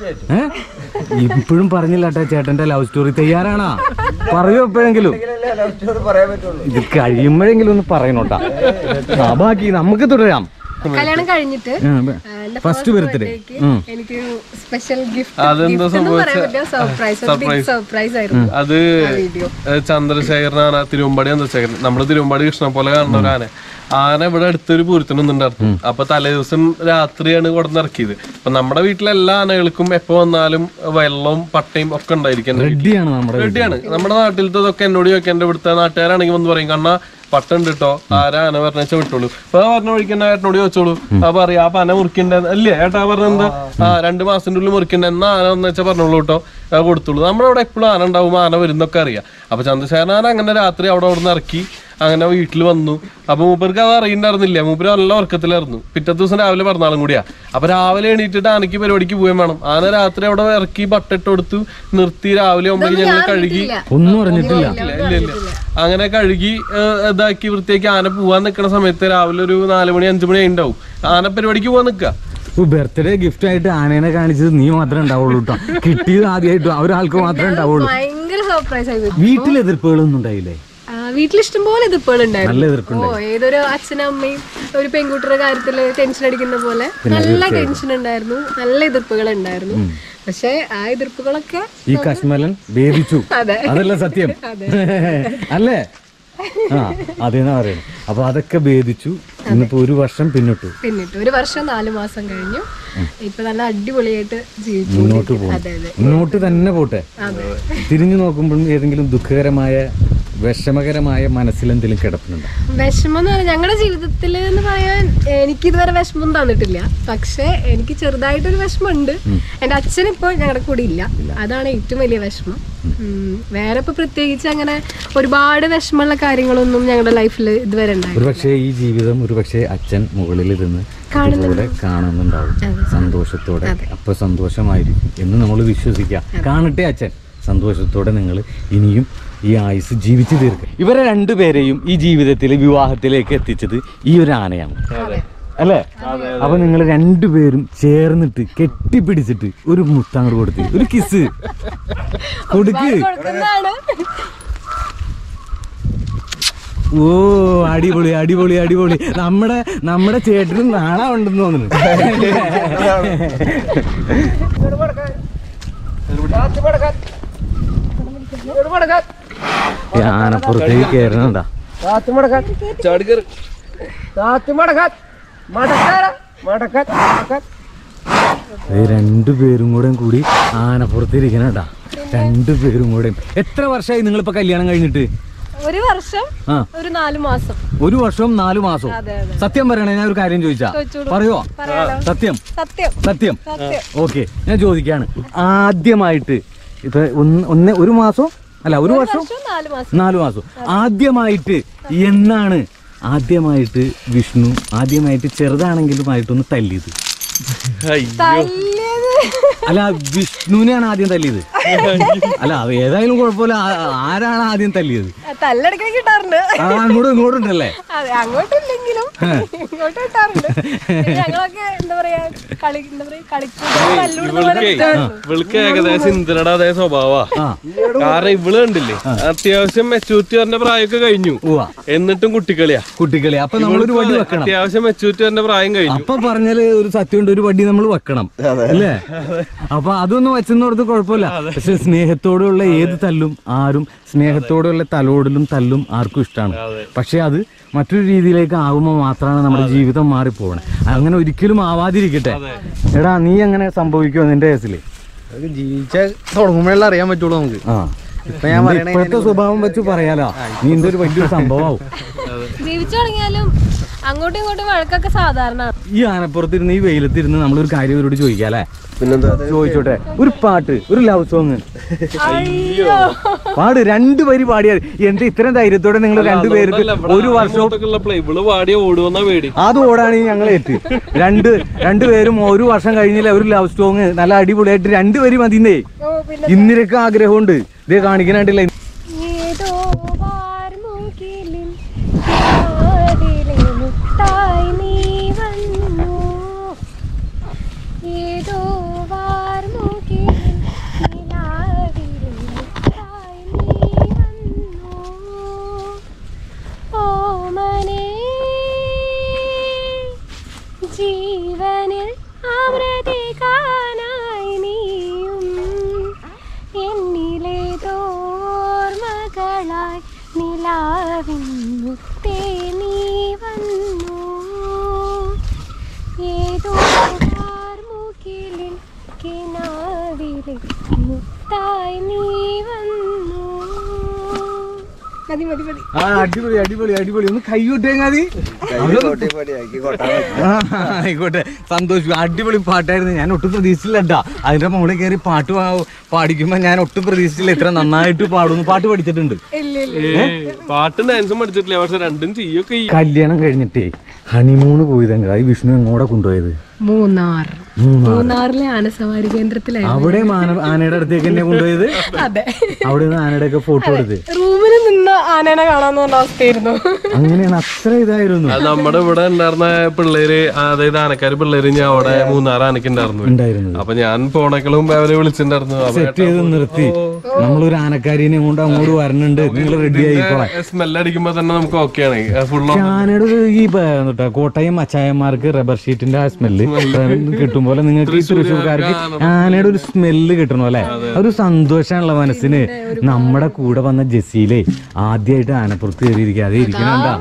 Speaker 1: ഏ ഇപ്പോഴും പറഞ്ഞില്ല കേട്ടാ ചേട്ടന്റെ ലവ് സ്റ്റോറി തയ്യാറാണാ പറയൂ എപ്പോഴെങ്കിലും
Speaker 4: പറയാൻ പറ്റുള്ളൂ
Speaker 1: ഇത് കഴിയുമ്പോഴെങ്കിലും ഒന്ന് പറയണോട്ടാ ആ ബാക്കി നമുക്ക് തുടരാം
Speaker 2: കല്യാണം കഴിഞ്ഞിട്ട്
Speaker 1: ആ, ബ-
Speaker 2: ആ, എന്റെ
Speaker 1: ഫസ്റ്റ്
Speaker 2: first
Speaker 1: ബർത്ത്ഡേ
Speaker 2: birthday ക്ക് എനിക്കൊരു സ്പെഷ്യൽ ഗിഫ്റ്റ്
Speaker 3: അതെന്താ
Speaker 2: സർപ്രൈസ് ബിഗ് സർപ്രൈസ് ആയിരുന്നു
Speaker 3: അത് ഏഹ് ചന്ദ്രശേഖരനാണ് തിരുവമ്പാടി ചന്ദ്രശേഖരൻ നമ്മള് തിരുവമ്പാടി കൃഷ്ണനെ പോലെ കാണുന്ന ഒരു ആന ആന ഇവിടെ അടുത്തൊരു പൂരത്തിന് നിന്നുണ്ടായിരുന്നു അപ്പൊ തലേ ദിവസം രാത്രിയാണ് കൊടുന്നിറക്കിയത് അപ്പൊ നമ്മുടെ വീട്ടിലെ എല്ലാ ആനകൾക്കും എപ്പോ വന്നാലും വെള്ളവും പട്ടയും ഒക്കെ ഉണ്ടായിരിക്കും എന്റെ വീട്ടിൽ.
Speaker 1: റെഡിയാണ് നമ്മുടെ
Speaker 3: റെഡിയാണ് നമ്മുടെ നാട്ടിലത്തതൊക്കെ എന്നോട് ചോദിക്കാൻ എന്റെ ഇവിടുത്തെ നാട്ടുകാരാണെങ്കിൽ വന്ന് പറയും കാരണം പട്ടുണ്ട് കേട്ടോ ആരാ ആന പറഞ്ഞ വിട്ടോളൂ അപ്പൊ ആ പറഞ്ഞ വഴിക്ക് തന്നെ ഏട്ടനോട് ചോദിച്ചോളൂ ആ പറയാ ആ പന മുറിക്കണ്ട അല്ലേ ഏട്ടാ പറഞ്ഞ എന്താ ആ രണ്ട് മാസത്തിന്റെ ഉള്ളിൽ മുറിക്കണ്ട എന്നാ ആന വന്ന് വെച്ചാൽ പറഞ്ഞോളൂ കേട്ടോ ആ കൊടുത്തോളൂ നമ്മുടെ അവിടെ എപ്പോഴും ആന ഉണ്ടാവും ആന വരുന്നൊക്കെ അറിയാം അപ്പൊ ചന്ദ്രശേഖരൻ ആന അങ്ങനെ രാത്രി അവിടെ അവിടെ നിന്ന് ഇറക്കി അങ്ങനെ വീട്ടിൽ വന്നു അപ്പൊ മൂപ്പർക്ക് അത് അറിയണ്ടായിരുന്നില്ല മൂപ്പര് നല്ല ഉറക്കത്തിലായിരുന്നു പിറ്റത്തെ ദിവസം രാവിലെ പറഞ്ഞാളും കൂടിയാ അപ്പൊ രാവിലെ എണീറ്റിട്ട് ആനയ്ക്ക് പരിപാടിക്ക് പോവുകയും വേണം ആന രാത്രി അവിടെ ഇറക്കി ബട്ടിട്ട് കൊടുത്തു നിർത്തി രാവിലെ ഒമ്പത് ഞങ്ങൾ കഴുകി
Speaker 1: ഒന്നും അറിഞ്ഞിട്ടില്ല
Speaker 3: ഇല്ല ഇല്ല ഇല്ല അങ്ങനെ കഴുകി ഏഹ്, ഇതാക്കി വൃത്തിയാക്കി ആന പോവാൻ നിൽക്കുന്ന സമയത്ത് രാവിലെ ഒരു നാല് മണി അഞ്ചു മണി ഉണ്ടാവും ആന പരിപാടിക്ക് പോവാൻ നിൽക്കുക
Speaker 1: ബർത്ത്ഡേ ഗിഫ്റ്റ് ആയിട്ട് ആനേനെ കാണിച്ചത് നീ മാത്രമേ ഉണ്ടാവുള്ളൂ കേട്ടോ കിട്ടിയത് ആദ്യമായിട്ട് ഒരാൾക്ക് മാത്രമേ ഉണ്ടാവുള്ളൂ
Speaker 2: ഭയങ്കര സർപ്രൈസ് ആയിരുന്നു
Speaker 1: വീട്ടിൽ എതിർപ്പുകളൊന്നും ഉണ്ടായില്ലേ
Speaker 2: ആ, വീട്ടിൽ ഇഷ്ടംപോലെ എതിർപ്പുകൾ
Speaker 1: നല്ല
Speaker 2: ഉണ്ടായിരുന്നു
Speaker 1: എതിർപ്പുണ്ടായി.
Speaker 2: ഓ ഏതൊരു അച്ഛനും അമ്മയും ഒരു പെൺകുട്ടിയുടെ കാര്യത്തില് ടെൻഷൻ അടിക്കുന്ന പോലെ നല്ല ടെൻഷൻ ഉണ്ടായിരുന്നു നല്ല എതിർപ്പുകൾ ഉണ്ടായിരുന്നു പക്ഷെ ആ എതിർപ്പുകളൊക്കെ
Speaker 1: ഈ കശ്മലൻ ഭേദിച്ചു
Speaker 2: അതെ.
Speaker 1: അതല്ല സത്യം അല്ലേ ആ അതേന്നാ പറയുന്നത് അപ്പൊ അതൊക്കെ ഭേദിച്ചു ഇന്നിപ്പോ ഒരു വർഷം പിന്നിട്ടു
Speaker 2: പിന്നിട്ട് ഒരു വർഷം നാല് മാസം കഴിഞ്ഞു ഇപ്പൊ നല്ല അടിപൊളിയായിട്ട് ജീവിച്ചു
Speaker 1: മുന്നോട്ട് പോകും
Speaker 2: അതെ അതെ
Speaker 1: മുന്നോട്ട് തന്നെ പോട്ടെ
Speaker 2: അതെ
Speaker 1: തിരിഞ്ഞു നോക്കുമ്പോൾ ഏതെങ്കിലും ദുഃഖകരമായ വിഷമകരമായ മനസ്സിലെന്തെങ്കിലും കിടപ്പുന്നുണ്ടോ
Speaker 2: വിഷമം എന്ന് പറഞ്ഞാൽ ഞങ്ങളുടെ ജീവിതത്തിൽ എന്ന് പറയാൻ എനിക്ക് ഇതുവരെ വിഷമം തന്നിട്ടില്ല പക്ഷെ എനിക്ക് ചെറുതായിട്ടൊരു വിഷമമുണ്ട് എൻ്റെ അച്ഛൻ ഇപ്പോൾ ഞങ്ങളുടെ കൂടെ ഇല്ല അതാണ് ഏറ്റവും വലിയ വിഷമം ഉം. വേറെ ഇപ്പൊ പ്രത്യേകിച്ച് അങ്ങനെ ഒരുപാട് വിഷമമുള്ള കാര്യങ്ങളൊന്നും ഞങ്ങളുടെ ലൈഫിൽ ഇതുവരെ ഉണ്ടായി
Speaker 1: ഒരു പക്ഷേ ഈ ജീവിതം ഒരു പക്ഷേ അച്ഛൻ മുകളിലിരുന്ന് ഇതുപോലെ കാണുന്നുണ്ടാവും സന്തോഷത്തോടെ അപ്പൊ സന്തോഷമായിരിക്കും എന്ന് നമ്മൾ വിശ്വസിക്കാം കാണട്ടെ അച്ഛൻ സന്തോഷത്തോടെ നിങ്ങൾ ഇനിയും ഈ ആയുസ് ജീവിച്ചു തീർക്കുക ഇവരെ രണ്ടുപേരെയും ഈ ജീവിതത്തിൽ വിവാഹത്തിലേക്ക് എത്തിച്ചത് ഈ ഒരു ആനയാണ് അല്ലേ അപ്പൊ നിങ്ങൾ രണ്ടുപേരും ചേർന്നിട്ട് കെട്ടിപ്പിടിച്ചിട്ട് ഒരു മുത്തങ്ങോട് കൊടുത്ത് ഒരു കിസ് കൊടുക്ക്
Speaker 2: കൊടുക്കുന്നതാണ്
Speaker 1: ഓ അടിപൊളി അടിപൊളി അടിപൊളി നമ്മുടെ നമ്മുടെ ചേട്ടനും നാളെ ഉണ്ടെന്ന് തോന്നുന്നു ഈ ആനപ്പുറത്തേക്ക് കയറണണ്ടാ
Speaker 4: താത്തി മടക്കാൻ
Speaker 3: ചാടിക്കറി
Speaker 4: താത്തി മടക്കാൻ മടക്കാൻ മടക്കാൻ മടക്കാൻ
Speaker 1: ഈ രണ്ടുപേരും കൂടെ കൂടി ആനപ്പുറത്ത് ഇരിക്കണണ്ടാ രണ്ടുപേരും കൂടെ എത്ര വർഷമായി നിങ്ങളിപ്പോ കല്യാണം കഴിഞ്ഞിട്ട്
Speaker 2: ഒരു വർഷം
Speaker 1: ആ
Speaker 2: ഒരു നാല് മാസം
Speaker 1: ഒരു വർഷവും നാലു മാസവും
Speaker 2: അതെ അതെ
Speaker 1: സത്യം പറയണേ ഞാൻ ഒരു കാര്യം ചോദിച്ചാ
Speaker 2: ചോദിച്ചോളൂ.
Speaker 1: പറയുവോ
Speaker 2: പറയാലോ
Speaker 1: സത്യം
Speaker 2: സത്യം
Speaker 1: സത്യം
Speaker 2: സത്യം
Speaker 1: ഓക്കെ ഞാൻ ചോദിക്കാണ് ആദ്യമായിട്ട് ഇപ്പൊ ഒന്ന് ഒന്ന് ഒരു മാസം അല്ല ഒരു വർഷം
Speaker 2: വർഷം നാല് മാസം
Speaker 1: നാലു മാസം ആദ്യമായിട്ട് എന്നാണ് ആദ്യമായിട്ട് വിഷ്ണു ആദ്യമായിട്ട് ചെറുതാണെങ്കിലുമായിട്ടൊന്ന് തല്ലിയത്
Speaker 2: തല്ലിയത്
Speaker 1: അല്ല വിഷ്ണുവിനെയാണ് ആദ്യം തല്ലിയത് അല്ല അത് ഏതായാലും കുഴപ്പമില്ല ആ- ആരാണ് ആദ്യം തല്ലിയത്
Speaker 2: തല്ലടക്കി കിട്ടാറുണ്ട്
Speaker 1: ആ അങ്ങോട്ടും ഇങ്ങോട്ടും ഉണ്ടല്ലേ
Speaker 2: അതെ അങ്ങോട്ടില്ലെങ്കിലും ഇങ്ങോട്ട് കിട്ടാറുണ്ട് പിന്നെ ഞങ്ങളൊക്കെ എന്താ പറയാ കളി എന്താ പറയാ കളിക്കുമ്പോൾ തല്ലുകൊടുത്ത പോലെ
Speaker 3: ഇവൾക്കേ ഇവൾക്ക് ഏകദേശം ഇന്ദ്രയുടെ അതേ സ്വഭാവാ
Speaker 1: ആ
Speaker 3: കാരണം ഇവള് കണ്ടില്ലേ അത്യാവശ്യം മെച്ചൂരിറ്റി പറഞ്ഞ പ്രായമൊക്കെ കഴിഞ്ഞു
Speaker 1: ഉവ്വ
Speaker 3: എന്നിട്ടും കുട്ടിക്കളിയാ
Speaker 1: കുട്ടികളെ അപ്പൊ നമ്മളൊരു വടി വെക്കണം
Speaker 3: അത്യാവശ്യം മെച്ചൂരിറ്റി പറഞ്ഞ പ്രായം കഴിഞ്ഞു
Speaker 1: അപ്പൊ പറഞ്ഞാല് ഒരു സത്യമുണ്ട് ഒരു വടി നമ്മൾ വെക്കണം അല്ലേ അപ്പൊ അതൊന്നും വെച്ചെന്നോടത്ത് കുഴപ്പമില്ല പക്ഷെ സ്നേഹത്തോടെയുള്ള ഏത് തല്ലും ആരും സ്നേഹത്തോടെയുള്ള തലോടലും തല്ലും ആർക്കും ഇഷ്ടമാണ് പക്ഷെ അത് മറ്റൊരു രീതിയിലേക്ക് ആകുമ്പോൾ മാത്രമാണ് നമ്മുടെ ജീവിതം മാറിപ്പോകണേ അങ്ങനെ ഒരിക്കലും ആവാതിരിക്കട്ടെ എടാ നീ അങ്ങനെ സംഭവിക്കുമോ നിന്റെ കേസിൽ
Speaker 5: ജീവിച്ച തുടങ്ങുമ്പോഴല്ലേ അറിയാൻ പറ്റുള്ളൂ നമുക്ക്
Speaker 1: ആ
Speaker 5: ഇപ്പൊ ഞാൻ
Speaker 1: നിന്റെ ഇപ്പോഴത്തെ സ്വഭാവം വെച്ച് പറയാലോ നീ എന്തൊരു വലിയൊരു സംഭവമാവും
Speaker 2: ജീവിച്ചു തുടങ്ങിയാലും അങ്ങോട്ടും ഇങ്ങോട്ടും വഴക്കൊക്കെ സാധാരണ
Speaker 1: ഈ ആനപ്പുറത്തിരുന്ന് ഈ വെയിലത്തിരുന്ന് നമ്മളൊരു കാര്യം ഇവരോട് ചോദിക്കാം അല്ലേ
Speaker 4: പിന്നെന്താ
Speaker 1: ചോദിച്ചോട്ടെ ഒരു പാട്ട് ഒരു ലവ് സോങ്
Speaker 2: അയ്യോ
Speaker 1: പാട് രണ്ടു വരി പാടിയാൽ എന്താ ഇത്രയും ധൈര്യത്തോടെ നിങ്ങൾ രണ്ടുപേർക്ക് ഒരു വർഷവും
Speaker 3: ഉള്ളപ്പോഴേ ഇവള് പാടിയ ഓടുവന്ന പേടി
Speaker 1: അത് ഓടാണെങ്കിൽ ഞങ്ങൾ എത്തി രണ്ട് രണ്ടുപേരും ഒരു വർഷം കഴിഞ്ഞില്ല ഒരു ലവ് സോങ് നല്ല അടിപൊളിയായിട്ട് രണ്ടുപേര് മതിന്നേ
Speaker 2: ഓ പിന്നെ
Speaker 1: ഇന്നിരക്ക് ആഗ്രഹമുണ്ട് ഇതേ കാണിക്കാനായിട്ടില്ല
Speaker 2: ഏതോ വാർമുകിലിൻ കാതിലെ മുത്തായി നീ വന്നു ഏതോ വാർമുകിലിൻ നിലാവിലെ മുത്തായി നീ വന്നു ഓമനേ ജീവനിൽ അമൃതികാനായി നീയും എന്നിലേതോർമകളായി നിലാവിൻ മുത്തേ നീ വന്നു ഏതോ കാർമുകിലിൻ കിനാവിലെ മുത്തായി നീ വന്നു മതി മതി മതി
Speaker 1: ആ അടിപൊളി അടിപൊളി അടിപൊളി ഒന്ന് കൈവിട്ടേങ്ങാതി
Speaker 4: കോട്ടി പടിയാക്കി കൊട്ടാൻ
Speaker 1: ആയിക്കോട്ടെ സന്തോഷം അടിപൊളി പാട്ടായിരുന്നു ഞാൻ ഒട്ടും പ്രതീക്ഷിച്ചില്ല അതിന്റെ മുകളിൽ കയറി പാട്ട് പാ- പാടിക്കുമ്പോ ഞാൻ ഒട്ടും പ്രതീക്ഷിച്ചില്ല ഇത്ര നന്നായിട്ട് പാടുന്നു പാട്ട് പഠിച്ചിട്ടുണ്ട്
Speaker 2: ഇല്ല ഇല്ല
Speaker 3: പാട്ടും ഡാൻസും പഠിച്ചിട്ടില്ല പക്ഷെ രണ്ടും ചെയ്യൊക്കെ ഈ
Speaker 1: കല്യാണം കഴിഞ്ഞിട്ടേ ഹണിമൂണ് പോയതെങ്ക ഈ വിഷ്ണു എങ്ങോടെ കൊണ്ടുപോയത്
Speaker 2: മൂന്നാർ
Speaker 1: മൂന്നാർ.
Speaker 2: മൂന്നാറിലെ ആനസവാരി കേന്ദ്രത്തിലായിരുന്നു
Speaker 1: അവിടെ ആന- ആനയുടെ അടുത്തേക്ക് എന്നെ കൊണ്ടുപോയത്
Speaker 2: അതെ
Speaker 1: അവിടെ നിന്ന് ആനയുടെ ഒക്കെ ഫോട്ടോ എടുത്ത്
Speaker 2: റൂമിൽ നിന്ന് ആനേനെ കാണാന്ന് പറഞ്ഞ അവസ്ഥയായിരുന്നു
Speaker 1: അങ്ങനെയാണ് അത്ര ഇതായിരുന്നു
Speaker 3: അത് നമ്മുടെ ഇവിടെ ഉണ്ടായിരുന്ന പിള്ളേര് അതായത് ആനക്കാര് പിള്ളേര് ഞാൻ അവിടെ മൂന്നാറ് ആനക്കുണ്ടായിരുന്നു
Speaker 1: ഉണ്ടായിരുന്നത്
Speaker 3: അപ്പൊ ഞാൻ പോണേക്കാൾ മുമ്പ് അവരെ വിളിച്ചിട്ടുണ്ടായിരുന്നു അപ്പൊ
Speaker 1: സെറ്റ് ചെയ്ത് നിർത്തി നമ്മളൊരു ആനക്കാരിനെ കൊണ്ട് അങ്ങോട്ട് വരണുണ്ട് നിങ്ങൾ റെഡി ആയിക്കോളെ
Speaker 3: സ്മെല്ല് അടിക്കുമ്പോ തന്നെ നമുക്ക് ഓക്കെയാണ് ഫുള്ള്
Speaker 1: ആനയുടെ ഒരു ഈ പ- എന്നിട്ടാ കോട്ടയം അച്ചായന്മാർക്ക് റബ്ബർ ഷീറ്റിന്റെ ആ സ്മെല്ല് കിട്ടും പോലെ നിങ്ങൾക്ക് ഈ തൃശ്ശൂർക്കാർക്ക് ആനയുടെ ഒരു സ്മെല്ല് കിട്ടണം അല്ലെ ഒരു സന്തോഷമുള്ള മനസ്സിന് നമ്മുടെ കൂടെ വന്ന ജസീലെ ആദ്യമായിട്ട് ആനപ്പുറത്ത് കയറിയിരിക്കുക അതേ ഇരിക്കണണ്ട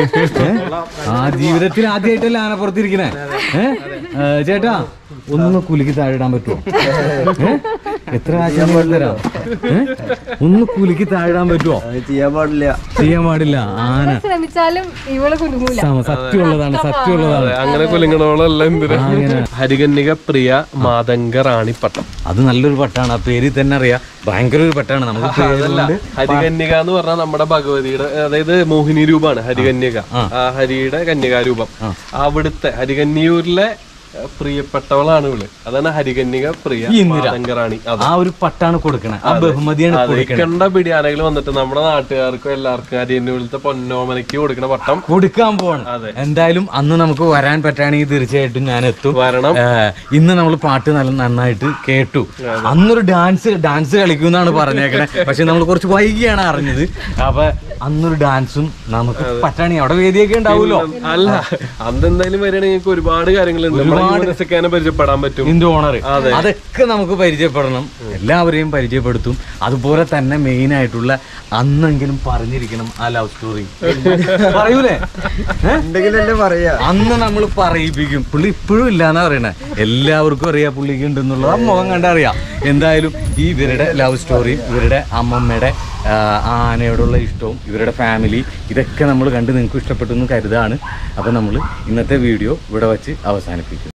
Speaker 1: ആ ജീവിതത്തിൽ ആദ്യമായിട്ടല്ലേ ആനപ്പുറത്ത് ഇരിക്കണേ ഏഹ് ചേട്ടാ ഒന്ന് കുലുക്കി താഴെ ഇടാൻ പറ്റുമോ ഏ? എത്ര കാശ് ഞാൻ തരാം ഏ? ഒന്ന് കുലുക്കി താഴെ ഇടാൻ പറ്റുമോ
Speaker 4: അത് ചെയ്യാൻ പാടില്ല
Speaker 1: ചെയ്യാൻ പാടില്ല ആന
Speaker 2: ശ്രമിച്ചാലും ഇവള് കുടുങ്ങൂല
Speaker 1: സമ- സത്യമുള്ളതാണ് സത്യമുള്ളതാണ്
Speaker 3: അങ്ങനെ കുലുങ്ങണോളല്ല എന്തിനാ
Speaker 1: അങ്ങനെ.
Speaker 3: ഹരികന്യക പ്രിയ മാതംഗ റാണിപ്പട്ടം
Speaker 1: അത് നല്ലൊരു പട്ടാണ് ആ പേരിൽ തന്നെ അറിയാം ഭയങ്കര ഒരു പട്ടാണ് നമുക്ക്
Speaker 3: അതല്ല
Speaker 1: പേരുകൊണ്ട്
Speaker 3: ഹരികന്യക എന്ന് പറഞ്ഞാൽ നമ്മുടെ ഭഗവതിയുടെ അതായത് മോഹിനി രൂപമാണ് ഹരികന്യക ആ ഹരിയുടെ കന്യകാരൂപം അവിടുത്തെ ഹരികന്യൂരിലെ ഏഹ്, പ്രിയപ്പെട്ടവളാണ് ഇവള് അതാണ് ഹരികന്യക പ്രിയ
Speaker 1: ഇന്ദിര.
Speaker 3: മാതംഗറാണി അത്
Speaker 1: ആ ഒരു പട്ടാണ് കൊടുക്കണേ ആ ബഹുമതിയാണ്
Speaker 3: അതെ
Speaker 1: കൊടുക്കണേ
Speaker 3: കണ്ട പിടിയാനകൾ വന്നിട്ട് നമ്മുടെ നാട്ടുകാർക്കും എല്ലാവർക്കും ഹരികന്യൂരിലത്തെ പൊന്നോമനയ്ക്ക് കൊടുക്കുന്ന പട്ടം
Speaker 1: കൊടുക്കാൻ പോവാണ് എന്തായാലും അന്ന് നമുക്ക് വരാൻ പറ്റുകയാണെങ്കിൽ തീർച്ചയായിട്ടും ഞാൻ എത്തും
Speaker 3: വരണം
Speaker 1: ഏഹ്, ഇന്ന് നമ്മൾ പാട്ട് നല്ല നന്നായിട്ട് കേട്ടു അന്നൊരു ഡാൻസ് ഡാൻസ് കളിക്കുമെന്നാണ് പറഞ്ഞേക്കണേ പക്ഷെ നമ്മൾ കുറച്ച് വൈകിയാണ് അറിഞ്ഞത് അപ്പൊ അന്നൊരു ഡാൻസും നമുക്ക് പറ്റാണെങ്കിൽ അവിടെ വേദിയൊക്കെ ഉണ്ടാവുമല്ലോ
Speaker 3: അല്ല അന്നെന്തായാലും വരികയാണെങ്കിൽ നിങ്ങൾക്ക് ഒരുപാട് കാര്യങ്ങളുണ്ട് നമ്മുടെ യൂണിവേഴ്സിക്കാനെ പരിചയപ്പെടാൻ പറ്റും
Speaker 1: നിന്റെ ഓണർ അതൊക്കെ നമുക്ക് പരിചയപ്പെടണം എല്ലാവരെയും പരിചയപ്പെടുത്തും അതുപോലെ തന്നെ മെയിൻ ആയിട്ടുള്ള അന്നെങ്കിലും പറഞ്ഞിരിക്കണം ആ ലവ് സ്റ്റോറി പറയൂലേ ഏ?
Speaker 4: ഉണ്ടെങ്കിലല്ലേ പറയാ
Speaker 1: അന്ന് നമ്മൾ പറയിപ്പിക്കും പുള്ളി ഇപ്പോഴും ഇല്ലാന്നാ പറയണേ എല്ലാവർക്കും അറിയാം പുള്ളിക്ക് ഉണ്ടെന്നുള്ളത് ആ മുഖം കണ്ടറിയാം എന്തായാലും ഈ ഇവരുടെ ലവ് സ്റ്റോറിയും ഇവരുടെ അമ്മമ്മയുടെ ആ, ആനയോടുള്ള ഇഷ്ടവും ഇവരുടെ ഫാമിലി ഇതൊക്കെ നമ്മൾ കണ്ട് നിങ്ങൾക്ക് ഇഷ്ടപ്പെട്ടു എന്ന് കരുതാണ് അപ്പം നമ്മൾ ഇന്നത്തെ വീഡിയോ ഇവിടെ വച്ച് അവസാനിപ്പിക്കും